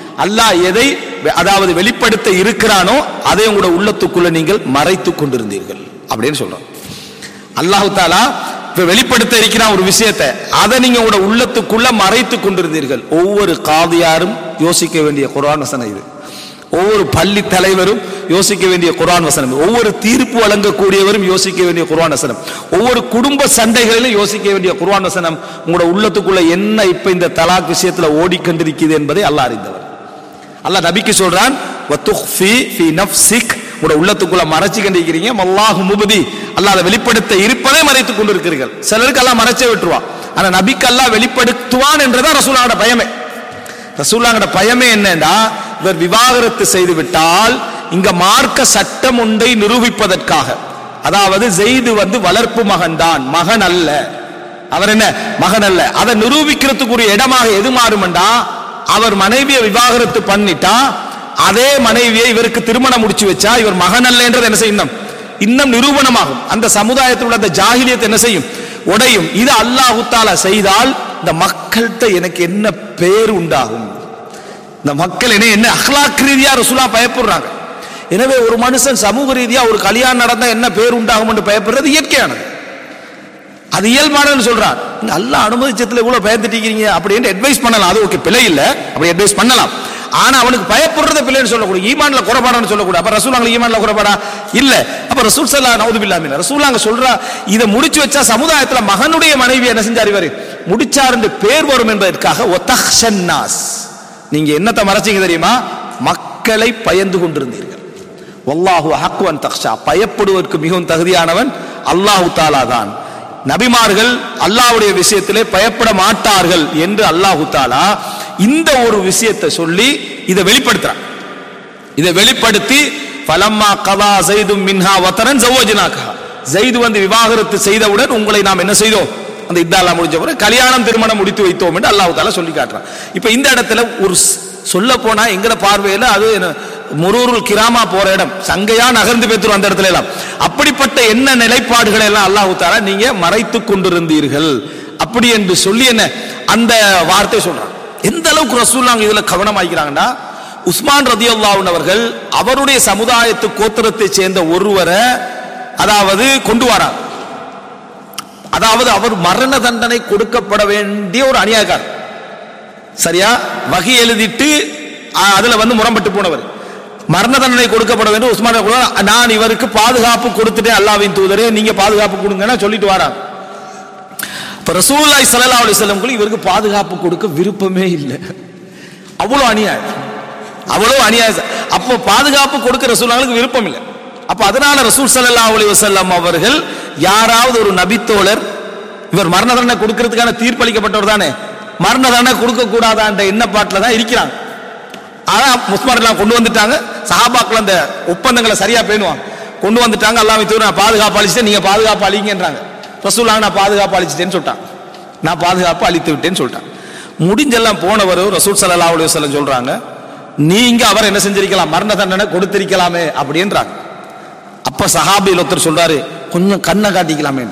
அல்லாஹ் எதை வெ- அதாவது வெளிப்படுத்த இருக்கிறானோ அதை உங்களோட உள்ளத்துக்குள்ள நீங்கள் மறைத்து கொண்டிருந்தீர்கள் அப்படின்னு சொல்றோம் அல்லாஹு தாலா இப்ப வெளிப்படுத்த இருக்கிறான் ஒரு விஷயத்தை அதை நீங்க உங்களோட உள்ளத்துக்குள்ள மறைத்து கொண்டிருந்தீர்கள் ஒவ்வொரு காதியாரும் யோசிக்க வேண்டிய குர்ஆன் வசனம் இது ஒவ்வொரு பள்ளி தலைவரும் யோசிக்க வேண்டிய குர்ஆன் வசனம் ஒவ்வொரு தீர்ப்பு வழங்கக்கூடியவரும் யோசிக்க வேண்டிய குர்ஆன் வசனம் ஒவ்வொரு குடும்ப சண்டைகளிலும் யோசிக்க வேண்டிய குர்ஆன் வசனம் உங்களோட உள்ளத்துக்குள்ள என்ன இப்ப இந்த தலாக் விஷயத்துல ஓடிக்கொண்டிருக்குது என்பதை அல்லாஹ் அறிந்தவர் அல்லாஹ் நபிக்கு சொல்றான் வத்துஃபி ஃபி நஃப்ஸிக் உங்களோட உள்ளத்துக்குள்ள மறைச்சு கண்டிருக்கிறீங்க அல்லாஹு முபதி அல்லாஹ் அதை வெளிப்படுத்த இருப்பதை மறைத்துக் கொண்டிருக்கிறீர்கள் சிலருக்கு எல்லாம் மறைச்சே விட்டுருவான் ஆனா நபிக்கு அல்லாஹ் வெளிப்படுத்துவான் என்றுதான் ரசூலாவோட பயமே ரசூலாங்கட பயமே என்னன்னா இவர் விவாகரத்து செய்து விட்டால் இங்க மார்க்க சட்டம் ஒன்றை நிரூபிப்பதற்காக அதாவது ஜெயிது வந்து வளர்ப்பு மகன்தான் மகன் அல்ல அவர் என்ன மகன் அல்ல அதை நிரூபிக்கிறதுக்குரிய இடமாக எது மாறுமெண்டா அவர் மனைவியை விவாகரத்து பண்ணிட்டா அதே மனைவியை இவருக்கு திருமணம் முடிச்சு வச்சா இவர் மகன் அல்ல என்றது என்ன செய்யும் இன்னும் நிரூபணமாகும் அந்த சமுதாயத்தில் உள்ள அந்த ஜாகிலியத்தை என்ன செய்யும் உடையும் இது அல்லாஹு தாலா செய்தால் இந்த மக்கள்கிட்ட எனக்கு என்ன பேர் உண்டாகும் இந்த மக்கள் என்ன என்ன அஹ்லாக் ரீதியா ரசூலா பயப்படுறாங்க எனவே ஒரு மனுஷன் சமூக ரீதியா ஒரு கல்யாணம் நடந்தா என்ன பேர் உண்டாகும் என்று பயப்படுறது இயற்கையானது அது இயல்பானன்னு சொல்றான் நீங்க அல்லாஹ் அனுமதிச்சத்துல இவ்வளவு பயந்துட்டீங்க அப்படின்னு அட்வைஸ் பண்ணலாம் அது ஓகே பிழை இல்ல அப்படி அட்வைஸ் பண்ணலாம் ஆனா அவனுக்கு பயப்படுறத பிள்ளைன்னு சொல்லக்கூடாது ஈமான்ல குறைபாடான்னு சொல்லக்கூடாது அப்ப ரசூலாங்க ஈமான்ல குறைபாடா இல்ல அப்ப ரசூல் சல்லா நவுது பில்லாமின் ரசூலாங்க சொல்றா இதை முடிச்சு வச்சா சமுதாயத்துல மகனுடைய மனைவி என்ன செஞ்சார் இவரு முடிச்சார் என்று பேர் வரும் என்பதற்காக ஒத்தஹ்ஷன்னாஸ் நீங்க என்னத்தை மறைச்சீங்க தெரியுமா மக்களை பயந்து கொண்டிருந்தீர்கள் வல்லாஹு ஹக்குவன் தக்ஷா பயப்படுவதற்கு மிகவும் தகுதியானவன் அல்லாஹு தாலா தான் நபிமார்கள் அல்லாஹ்வுடைய விஷயத்திலே பயப்பட மாட்டார்கள் என்று அல்லாஹு தாலா இந்த ஒரு விஷயத்தை சொல்லி இதை வெளிப்படுத்துறான் இதை வெளிப்படுத்தி ஃபலம்மா கதா ஜெய்தும் மின்ஹா வத்தரன் ஜவ்வஜினாக்கா ஜெய்து வந்து விவாகரத்து செய்தவுடன் உங்களை நாம் என்ன செய்தோம் அந்த இத்தாலாம் முடிஞ்ச பிறகு கல்யாணம் திருமணம் முடித்து வைத்தோம் என்று அல்லாஹ் தாலா சொல்லி காட்டுறான் இப்ப இந்த இடத்துல ஒரு சொல்ல போனா எங்கட பார்வையில அது என்ன, முரூருல் கிராமா போற இடம் சங்கையா நகர்ந்து பேத்துரும் அந்த இடத்துல எல்லாம் அப்படிப்பட்ட என்ன நிலைப்பாடுகளை எல்லாம் அல்லாஹ் தாலா நீங்க மறைத்து கொண்டிருந்தீர்கள் அப்படி என்று சொல்லி என்ன அந்த வார்த்தை சொல்றான் எந்த அளவுக்கு ரசூல்லாங்க இதுல கவனமாக்கிறாங்கன்னா உஸ்மான் ரதியுல்லாஹ் அவர்கள் அவருடைய சமுதாயத்து கோத்திரத்தை சேர்ந்த ஒருவரை அதாவது கொண்டு வரார் அதாவது அவர் மரண தண்டனை கொடுக்கப்பட வேண்டிய ஒரு அநியாயக்காரர் சரியா வகை எழுதிட்டு ஆ, அதுல வந்து முரம்பட்டு போனவர் மரண தண்டனை கொடுக்கப்பட வேண்டும் உஸ்மான் ரலியல்லாஹு அன்ஹு, நான் இவருக்கு பாதுகாப்பு கொடுத்துட்டேன் அல்லாவின் தூதரே நீங்க பாதுகாப்பு கொடுங்கன்னா சொல்லிட்டு வராங்க இப்ப ரசூலுல்லாஹி ஸல்லல்லாஹு அலைஹி வஸல்லம் இவருக்கு பாதுகாப்பு கொடுக்க விருப்பமே இல்லை அவ்வளவு அநியாயம் அவ்வளவு அநியாயம் அப்போ பாதுகாப்பு கொடுக்க ரசூலுல்லாஹ்வுக்கு விருப்பம் இல்லை அப்ப அதனால ரசூல் ஸல்லல்லாஹு அலைஹி வஸல்லம் அவர்கள் யாராவது ஒரு நபித்தோழர் இவர் மரண தண்டனை கொடுக்கிறதுக்கான தீர்ப்பளிக்கப்பட்டவர் தானே மரண தண்டனை கொடுக்க கூடாதான்ற எண்ணப்பாட்டில் தான் இருக்கிறாங்க ஆனா முஸ்மார் எல்லாம் கொண்டு வந்துட்டாங்க சஹாபாக்கள் அந்த ஒப்பந்தங்களை சரியா பேணுவாங்க கொண்டு வந்துட்டாங்க அல்லாஹ் தூர் நான் பாதுகாப்பு அளிச்சுட்டேன் நீங்க பாதுகாப்பு அளிங்கன்றாங்க ரசூலாங்க நான் பாதுகாப்பு அளிச்சிட்டேன்னு சொல்லிட்டான் நான் பாதுகாப்பு அளித்து விட்டேன்னு சொல்லிட்டான் முடிஞ்செல்லாம் போனவர் ரசூல் ஸல்லல்லாஹு அலைஹி வஸல்லம் சொல்றாங்க நீங்க அவர் என்ன செஞ்சிருக்கலாம் மரண தண்டனை கொடுத்திருக்கலாமே அப்படின்றாங்க அப்ப சஹாபியில் ஒருத்தர் சொல்றாரு கொஞ்சம் கண்ணை காட்டிக்கலாமே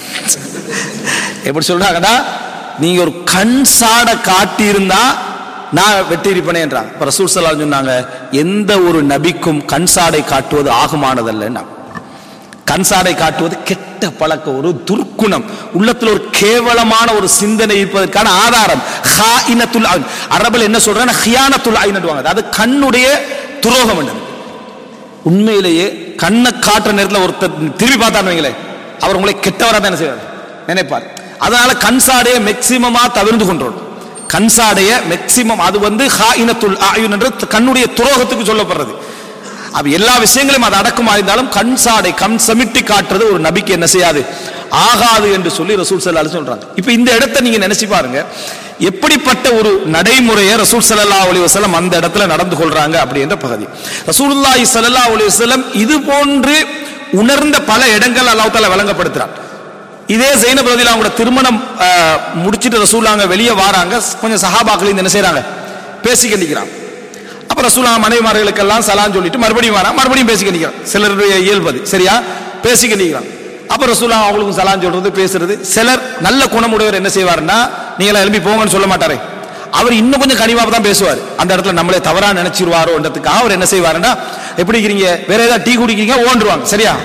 எப்படி சொல்றாங்கடா நீங்க ஒரு கண் சாட காட்டி இருந்தா நான் வெட்டியிருப்பேனேன்றாங்க இப்ப ரசூல் ஸல்லல்லாஹு அலைஹி சொன்னாங்க எந்த ஒரு நபிக்கும் கண் சாடை காட்டுவது ஆகுமானதல்ல கண் சாடை காட்டுவது கெட்ட பழக்கம் ஒரு துர்க்குணம் உள்ளத்துல ஒரு கேவலமான ஒரு சிந்தனை இருப்பதற்கான ஆதாரம் ஹாயினத்துல் ஐன் அரபில் என்ன சொல்றாங்க ஹியானத்துல் ஐன்னுவாங்க அது கண்ணுடைய துரோகம் என்னது உண்மையிலேயே கண்ணை காட்டுற நேரத்தில் ஒருத்தர் திரும்பி பார்த்தான்னு வைங்களேன் அவர் உங்களை கெட்டவரா தான் என்ன செய்வார் நினைப்பார் அதனால கண்சாடைய மேக்சிமமா தவிர்ந்து கொண்டோம் கண்சாடைய மேக்சிமம் அது வந்து ஹாயினத்துல் ஆயுன் என்று கண்ணுடைய துரோகத்துக்கு சொல்லப்படுறது அப்ப எல்லா விஷயங்களையும் அது அடக்கமா இருந்தாலும் கண் சாடை கண் சமிட்டி காட்டுறது ஒரு நபிக்கு என்ன செய்யாது ஆகாது என்று சொல்லி ரசூல் ஸல்லல்லாஹு அலைஹி சொல்றாங்க இப்ப இந்த இடத்தை நீங்க நினைச்சு பாருங்க எப்படிப்பட்ட ஒரு நடைமுறையை ரசூல் ஸல்லல்லாஹு அலைஹி வஸல்லம் அந்த இடத்துல நடந்து கொள்றாங்க அப்படின்ற பகுதி ரசூலுல்லாஹி ஸல்லல்லாஹு அலைஹி வஸல்லம் இது போன்று உணர்ந்த பல இடங்கள் அல்லாஹ் தஆலா வழங்கப்படுத்துறான் இதே ஜெயினப் ரதியில் அவங்களோட திருமணம் ஆஹ், முடிச்சிட்டு ரசூலாங்க வெளியே வாராங்க கொஞ்சம் சஹாபாக்கள் இந்த என்ன செய்றாங்க பேசிக்க நிற்கிறாங்க அப்ப ரசூலா மனைவிமார்களுக்கெல்லாம் சலான் சொல்லிட்டு மறுபடியும் வரா மறுபடியும் பேசிக்க நிற்கிறான் சிலருடைய இயல்பது சரியா பேசிக்க நிற்கிறான் அப்ப ரசூலா அவங்களுக்கும் சலான் சொல்றது பேசுறது சிலர் நல்ல குணமுடையவர் என்ன செய்வாருன்னா நீங்க எல்லாம் எழுப்பி போங்கன்னு சொல்ல மாட்டாரே அவர் இன்னும் கொஞ்சம் கனிவாக தான் பேசுவார் அந்த இடத்துல நம்மளே தவறா நினைச்சிருவாரோன்றதுக்காக அவர் என்ன செய்வாருன்னா எப்படி இருக்கிறீங்க வேற ஏதாவது டீ குடிக்கிறீங்க ஓண்டுருவாங்க சரியா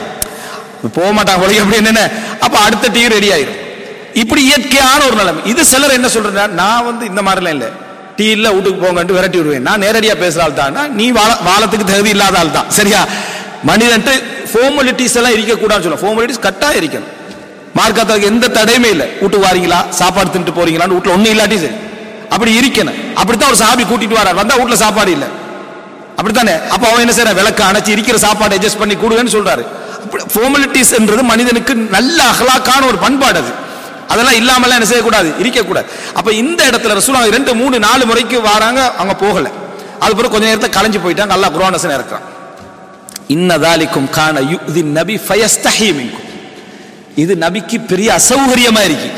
போக மாட்டாங்க ஒழிய அப்படி என்னென்ன அப்ப அடுத்த டீ ரெடி ஆயிரும் இப்படி இயற்கையான ஒரு நிலைமை இது சிலர் என்ன சொல்றா நான் வந்து இந்த மாதிரிலாம் இல்லை டீ இல்ல வீட்டுக்கு போங்கன்ட்டு விரட்டி விடுவேன் நான் நேரடியா பேசுற ஆள் தான் நீ வாழ வாழத்துக்கு தகுதி இல்லாத ஆள் தான் சரியா மனிதன்ட்டு ஃபார்மாலிட்டிஸ் எல்லாம் இருக்கக்கூடாதுன்னு சொல்ல ஃபார்மாலிட்டிஸ் கட்டாயம் இருக்கணும் மார்க்கத்துக்கு எந்த தடையுமே இல்லை வீட்டுக்கு வாரீங்களா சாப்பாடு தின்ட்டு போறீங்களான்னு வீட்டுல ஒண்ணும் இல்லாட்டி சரி அப்படி இருக்கணும் அப்படித்தான் ஒரு சாபி கூட்டிட்டு வரார் வந்தா வீட்டுல சாப்பாடு இல்லை அப்படித்தானே அப்ப அவன் என்ன செய்யறான் விளக்க அணைச்சு இருக்கிற சாப்பாடு அட்ஜஸ்ட் பண்ணி கொடுங்கன்னு சொல்றாரு ஃபார்மாலிட்டிஸ் என்றது மனிதனுக்கு நல்ல அகலாக்கான ஒரு பண்பாடு அது அதெல்லாம் இல்லாமலாம் என்ன செய்யக்கூடாது இருக்கக்கூடாது அப்ப இந்த இடத்துல ரசூலுல்லாஹ் ரெண்டு மூணு நாலு முறைக்கு வராங்க அவங்க போகல அது பிறகு கொஞ்ச நேரத்தை கலைஞ்சு போயிட்டாங்க நல்லா குரோனசன் இருக்கிறான் இன்னதாலிக்கும் கான யுதி நபி ஃபயஸ்தஹி மின்கும் இது நபிக்கு பெரிய அசௌகரியமா இருக்கு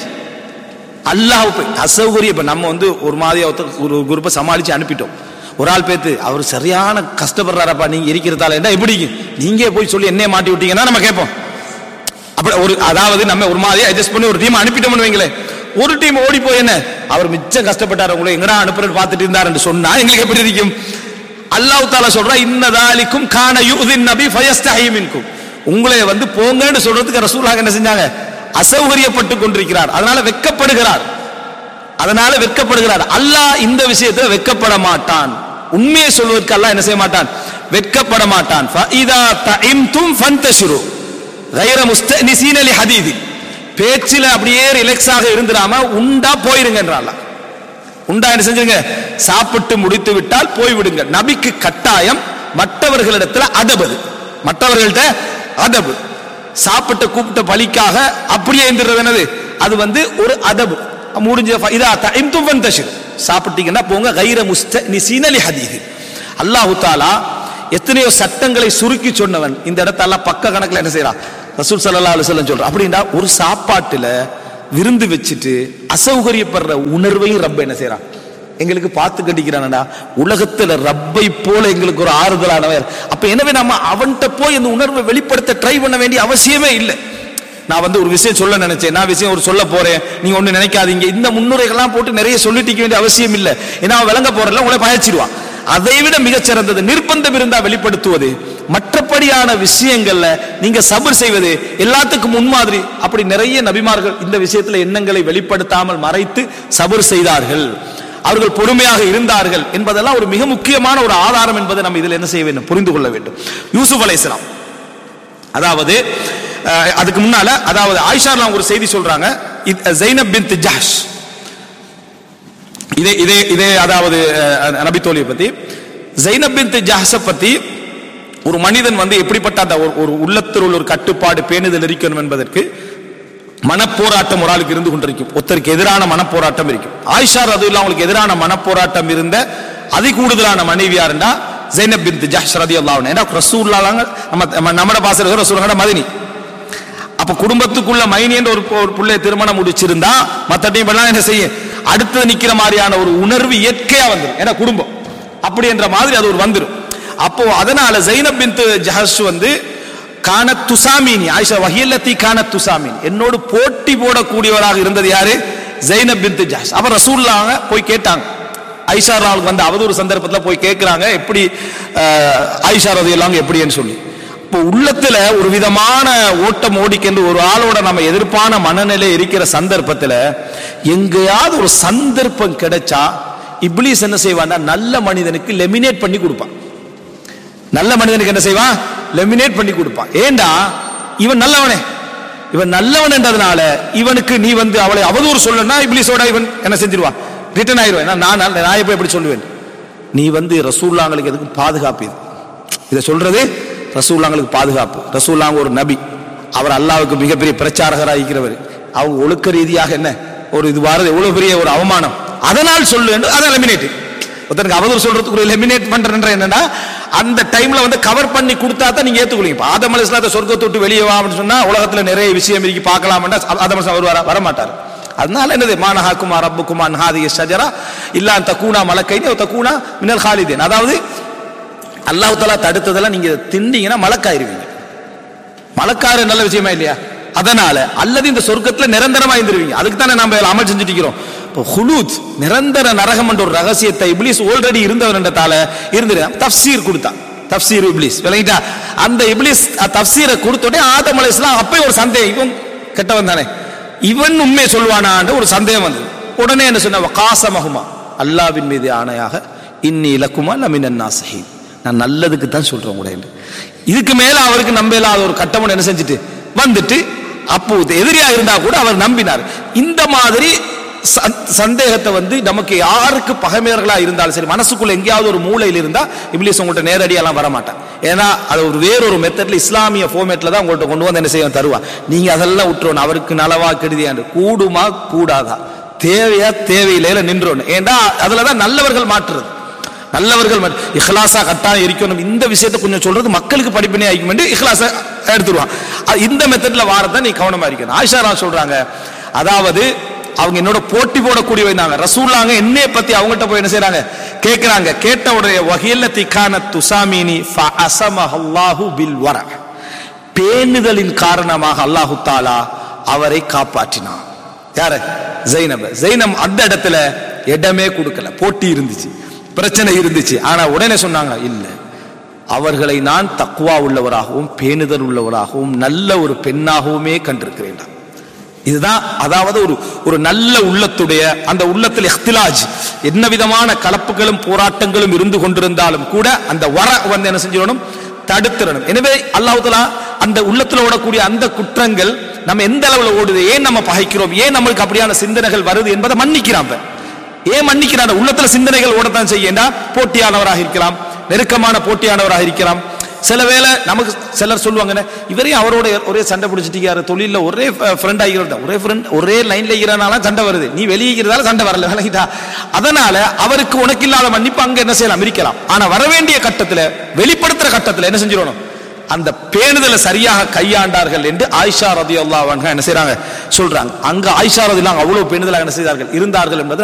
அல்லாஹ் போய் அசௌகரியம் இப்ப நம்ம வந்து ஒரு மாதிரி ஒருத்தர் ஒரு குரூப்பை சமாளிச்சு அனுப்பிட்டோம் ஒரு ஆள் பேத்து அவர் சரியான கஷ்டப்படுறாரப்பா நீங்க இருக்கிறதால என்ன எப்படி நீங்க போய் சொல்லி என்னைய மாட்டி விட்டீங்கன்னா நம்ம கேட்போம் அப்படி ஒரு அதாவது நம்ம ஒரு மாதிரி அட்ஜஸ்ட் பண்ணி ஒரு டீம் அனுப்பிட்டோம்னு வைங்களேன் ஒரு டீம் ஓடி போய் என்ன அவர் மிச்சம் கஷ்டப்பட்டார் உங்களை எங்கடா அனுப்புறது பார்த்துட்டு இருந்தாருன்னு சொன்னா எங்களுக்கு எப்படி இருக்கும் அல்லாஹ் தாலா சொல்றா இன்னதாலிக்கும் கான யூதின் நபி ஃபயஸ்தஹி மின்கும் உங்களை வந்து போங்கன்னு சொல்றதுக்கு ரசூலாக என்ன செஞ்சாங்க அசௌகரியப்பட்டு கொண்டிருக்கிறார் அதனால வெட்கப்படுகிறார் அதனால வெட்கப்படுகிறார் அல்லாஹ் இந்த விஷயத்துல வெட்கப்பட மாட்டான் உண்மையை சொல்வதற்கு அல்லாஹ் என்ன செய்ய மாட்டான் வெட்கப்பட மாட்டான் ஃபஇதா தஇம்தும் ஃபந்தஷிரு கைர முஸ்தனிசீன லி ஹதீதி பேச்சில அப்படியே ரிலாக்ஸாக இருந்துடாம உண்டா போயிருங்கன்றான் உண்டா என்ன செஞ்சுங்க சாப்பிட்டு முடித்து விட்டால் போய்விடுங்க நபிக்கு கட்டாயம் மற்றவர்களிடத்துல அதபது மற்றவர்கள்ட்ட அதபு சாப்பிட்ட கூப்பிட்ட பலிக்காக அப்படியே இருந்துறது என்னது அது வந்து ஒரு அதபு முடிஞ்ச ஃப- இதா தைம்தும் ஃபந்தஷிர் சாப்பிட்டீங்கன்னா போங்க கைர முஸ்த நிசீனலி ஹதீது அல்லாஹு தாலா எத்தனையோ சட்டங்களை சுருக்கி சொன்னவன் இந்த இடத்தெல்லாம் பக்க கணக்குல என்ன செய்யறான் ரசூல் ஸல்லல்லாஹு அலைஹி வஸல்லம் சொல்றான் அப்படின்னா ஒரு சாப்பாட்டுல விருந்து வச்சுட்டு அசௌகரியப்படுற உணர்வையும் ரப்ப என்ன செய்யறான் எங்களுக்கு பார்த்து கட்டிக்கிறானடா உலகத்துல ரப்பை போல எங்களுக்கு ஒரு ஆறுதலானவர் அப்ப எனவே நம்ம அவன்கிட்ட போய் இந்த உணர்வை வெளிப்படுத்த ட்ரை பண்ண வேண்டிய அவசியமே இல்லை நான் வந்து ஒரு விஷயம் சொல்ல நினைச்சேன் நான் விஷயம் ஒரு சொல்ல போறேன் நீங்க ஒண்ணு நினைக்காதீங்க இந்த முன்னுரைகள்லாம் போட்டு நிறைய சொல்லிட்டு வேண்டிய அவசியம் இல்லை ஏன்னா அவன் விளங்க போறல உங்களை பயச்சிருவான் அதை விட மிகச்சிறந்தது நிர்பந்தம் இருந்தா வெளிப்படுத்துவது மற்றபடியான விஷயங்கள்ல நீங்க சபர் செய்வது எல்லாத்துக்கும் முன்மாதிரி அப்படி நிறைய நபிமார்கள் இந்த விஷயத்துல எண்ணங்களை வெளிப்படுத்தாமல் மறைத்து சபர் செய்தார்கள் அவர்கள் பொறுமையாக இருந்தார்கள் என்பதெல்லாம் ஒரு மிக முக்கியமான ஒரு ஆதாரம் என்பதை நம்ம இதில் என்ன செய்ய வேண்டும் புரிந்து கொள்ள வேண்டும் யூசுப் அலைஹிஸ்ஸலாம் அதாவது அஹ், அதுக்கு முன்னால அதாவது ஆயிஷாலாம் ஒரு செய்தி சொல்றாங்க இது ஜைனப் பின் ஜஹஷ் இதே இதே இதே அதாவது அஹ், நபி தோழியை பத்தி ஜைனப் பின் ஜஹஸ பத்தி ஒரு மனிதன் வந்து எப்படிப்பட்ட அந்த ஒரு- ஒரு உள்ளத்தில் உள்ள ஒரு கட்டுப்பாடு பேணுதல் இருக்கணும் என்பதற்கு மனப்போராட்டம் ஒரு ஆளுக்கு இருந்து கொண்டிருக்கும் ஒருத்தருக்கு எதிரான மனப்போராட்டம் இருக்கும் ஆயிஷா ரது அவங்களுக்கு எதிரான மனப்போராட்டம் இருந்த அதி கூடுதலான மனைவியாருண்டா ஜைனப் பின் ஜஹஷ் ரதி அல்லாஹ் ஏன்னா ரசூல்லாங்க நம்ம நம்ம நம்மட பாச ரசூலங்கட மதினி அப்ப குடும்பத்துக்குள்ள மைனி என்ற ஒரு ஒரு பிள்ளை திருமணம் முடிச்சிருந்தா மத்த டீம் எல்லாம் என்ன செய்யும் அடுத்து நிக்கிற மாதிரியான ஒரு உணர்வு இயற்கையா வந்துடும் ஏன்னா குடும்பம் அப்படி என்ற மாதிரி அது ஒரு வந்துடும் அப்போ அதனால ஜைனப் பின் ஜஹஷ் வந்து கான துசாமீனி ஆயிஷா வஹியல்லத்தி கான துசாமீன் என்னோடு போட்டி போடக்கூடியவராக இருந்தது யாரு ஜைனப் பின் ஜஹஷ் அப்ப ரசூல்லாங்க போய் கேட்டாங்க ஐஷா ராவுக்கு வந்த அவதூறு சந்தர்ப்பத்தில் போய் கேட்கிறாங்க எப்படி அஹ், ஐஷா ரதி எல்லாம் எப்படின்னு சொல்லி இப்போ உள்ளத்துல ஒரு விதமான ஓட்டம் ஓடிக்கென்று ஒரு ஆளோட நம்ம எதிர்ப்பான மனநிலை இருக்கிற சந்தர்ப்பத்துல எங்கேயாவது ஒரு சந்தர்ப்பம் கிடைச்சா இப்லீஸ் என்ன செய்வான்னா நல்ல மனிதனுக்கு லெமினேட் பண்ணி கொடுப்பான் நல்ல மனிதனுக்கு என்ன செய்வான் லெமினேட் பண்ணி கொடுப்பான் ஏண்டா இவன் நல்லவனே இவன் நல்லவன் என்றதுனால இவனுக்கு நீ வந்து அவளை அவதூறு சொல்லனா இப்லீஸோட இவன் என்ன செஞ்சிருவான் ரிட்டர்ன் ஆயிடுவேன் ஏன்னா நான் நல்ல- நான் எப்ப எப்படி சொல்லுவேன் நீ வந்து ரசூல்லாங்களுக்கு எதுக்கு பாதுகாப்பு இது இதை சொல்றது ரசூல்லாங்களுக்கு பாதுகாப்பு ரசூல்லாங்க ஒரு நபி அவர் அல்லாவுக்கு மிகப்பெரிய பிரச்சாரகராக இருக்கிறவர் அவங்க ஒழுக்க ரீதியாக என்ன ஒரு இது வாரது எவ்வளவு பெரிய ஒரு அவமானம் அதனால் சொல்லு என்று அதை எலிமினேட் ஒருத்தருக்கு அவதூறு சொல்றதுக்கு ஒரு எலிமினேட் பண்றேன்ற என்னன்னா அந்த டைம்ல வந்து கவர் பண்ணி கொடுத்தா தான் நீங்க ஏத்துக்குவீங்க இப்ப ஆதம் அலிஸ்லாத்தை சொர்க்கத்தை விட்டு வெளியே வா அப்படின்னு சொன்னா உலகத்துல நிறைய விஷயம் இருக்கு பார்க்கலாம்னா ஆதம் அலிஸ்லாம் வருவாரா வர மாட்டார் அதனால என்னது மானஹாக்குமா ரப்புக்குமா ஹாதிய ஷஜரா இல்லா தக்கூனா மலக்கைனி தக்கூனா மினல் ஹாலிதேன் அதாவது அல்லாஹ் தஆலா தடுத்ததெல்லாம் நீங்க தின்னீங்கன்னா மலக்காயிருவீங்க மலக்காரு நல்ல விஷயமா இல்லையா அதனால அல்லது இந்த சொர்க்கத்துல நிரந்தரமா இருந்துருவீங்க அதுக்கு தானே நம்ம அமல் செஞ்சுட்டு இருக்கிறோம் இப்போ ஹுலூத் நிரந்தர நரகம் என்ற ஒரு ரகசியத்தை இப்லீஸ் ஆல்ரெடி இருந்தவர் என்றதால இருந்துரு தப்சீர் கொடுத்தான் தப்சீர் இப்லீஸ் விளங்கிட்டா அந்த இப்லீஸ் அஹ், தப்சீரை கொடுத்த உடனே ஆதம் அலைஹிஸ்ஸலாம் அப்பயே ஒரு சந்தேகம் இவன் கெட்டவன் தானே இவன் உண்மை சொல்வானான்னு ஒரு சந்தேகம் வந்தது உடனே என்ன சொன்ன காசமகுமா அல்லாவின் மீது ஆணையாக இன்னி இலக்குமா லமினன் நாசஹீன் நான் நல்லதுக்கு தான் சொல்றேன் கூட என்று. இதுக்கு மேல அவருக்கு நம்ப இல்லாத ஒரு கட்டமன் என்ன செஞ்சுட்டு வந்துட்டு அப்போ எதிரியா இருந்தா கூட அவர் நம்பினார் இந்த மாதிரி சந்- சந்தேகத்தை வந்து நமக்கு யாருக்கு பகைமையர்களா இருந்தாலும் சரி மனசுக்குள்ள எங்கேயாவது ஒரு மூலையில் இருந்தா இப்லீஸ் உங்கள்கிட்ட நேரடியெல்லாம் வர மாட்டான் ஏன்னா அது ஒரு வேறொரு மெத்தட்ல இஸ்லாமிய ஃபார்மேட்ல தான் உங்கள்கிட்ட கொண்டு வந்து என்ன செய்ய தருவா நீங்க அதெல்லாம் விட்டுறணும் அவருக்கு நலவா கெடுதியாண்டு கூடுமா கூடாதா தேவையா தேவையில்லையில நின்றோன்னு ஏண்டா அதுலதான் நல்லவர்கள் மாற்றுறது நல்லவர்கள் மட்- இஹ்லாஸா கட்டாயம் இருக்கணும் இந்த விஷயத்தை கொஞ்சம் சொல்றது மக்களுக்கு படிப்பினை ஆகிக்கும் என்று இஹ்லாஸா எடுத்துருவான் அது இந்த மெத்தட்ல வாரத நீ கவனமா இருக்கணும் ஆயிஷா ரா சொல்றாங்க அதாவது அவங்க என்னோட போட்டி போடக்கூடிய வைந்தாங்க ரசூல்லாங்க என்னைய பத்தி அவங்ககிட்ட போய் என்ன செய்றாங்க கேட்கிறாங்க கேட்ட உடைய வகையில திக்கான துசாமினி அல்லாஹு பில் வர பேணுதலின் காரணமாக அல்லாஹு தாலா அவரை காப்பாற்றினான் யார ஜெய்னப ஜெய்னம் அந்த இடத்துல இடமே கொடுக்கல போட்டி இருந்துச்சு பிரச்சனை இருந்துச்சு ஆனா உடனே சொன்னாங்க இல்ல அவர்களை நான் தக்குவா உள்ளவராகவும் பேணுதல் உள்ளவராகவும் நல்ல ஒரு பெண்ணாகவுமே கண்டிருக்கிறேன் இதுதான் அதாவது ஒரு ஒரு நல்ல உள்ளத்துடைய அந்த உள்ளத்தில் இஹ்திலாஜ் என்ன விதமான கலப்புகளும் போராட்டங்களும் இருந்து கொண்டிருந்தாலும் கூட அந்த வர வந்து என்ன செஞ்சிடணும் தடுத்துடணும் எனவே அல்லாஹ் தஆலா அந்த உள்ளத்துல ஓடக்கூடிய அந்த குற்றங்கள் நம்ம எந்த அளவுல ஓடுது ஏன் நம்ம பகைக்கிறோம் ஏன் நம்மளுக்கு அப்படியான சிந்தனைகள் வருது என்பதை மன்னிக்கிறான் அவன். ஏன் மன்னிக்கிறான் உள்ளத்துல சிந்தனைகள் ஓடத்தான் செய்யண்டா போட்டியானவராக இருக்கலாம் நெருக்கமான போட்டியானவராக இருக்கலாம் சில வேளை நமக்கு சிலர் சொல்லுவாங்க இவரே அவரோட ஒரே சண்டை பிடிச்சிட்டு தொழில ஒரே ஃப்ரெண்ட் ஆகிறதா ஒரே ஃப்ரெண்ட் ஒரே லைன்ல இருக்கிறனால சண்டை வருது நீ வெளியே இருக்கிறதால சண்டை வரல விளங்கிட்டா அதனால அவருக்கு உனக்கு இல்லாத மன்னிப்பு அங்க என்ன செய்யலாம் இருக்கலாம் ஆனா வர வேண்டிய கட்டத்துல வெளிப்படுத்துற கட்டத்துல என்ன செஞ்சிடணும் அந்த பேணுதலை சரியாக கையாண்டார்கள் என்று ஆயிஷா ரதி என்ன செய்றாங்க சொல்றாங்க அங்க ஆயிஷா ரதி அவ்வளவு பேணுதலாக என்ன செய்தார்கள் இருந்தார்கள் என்பது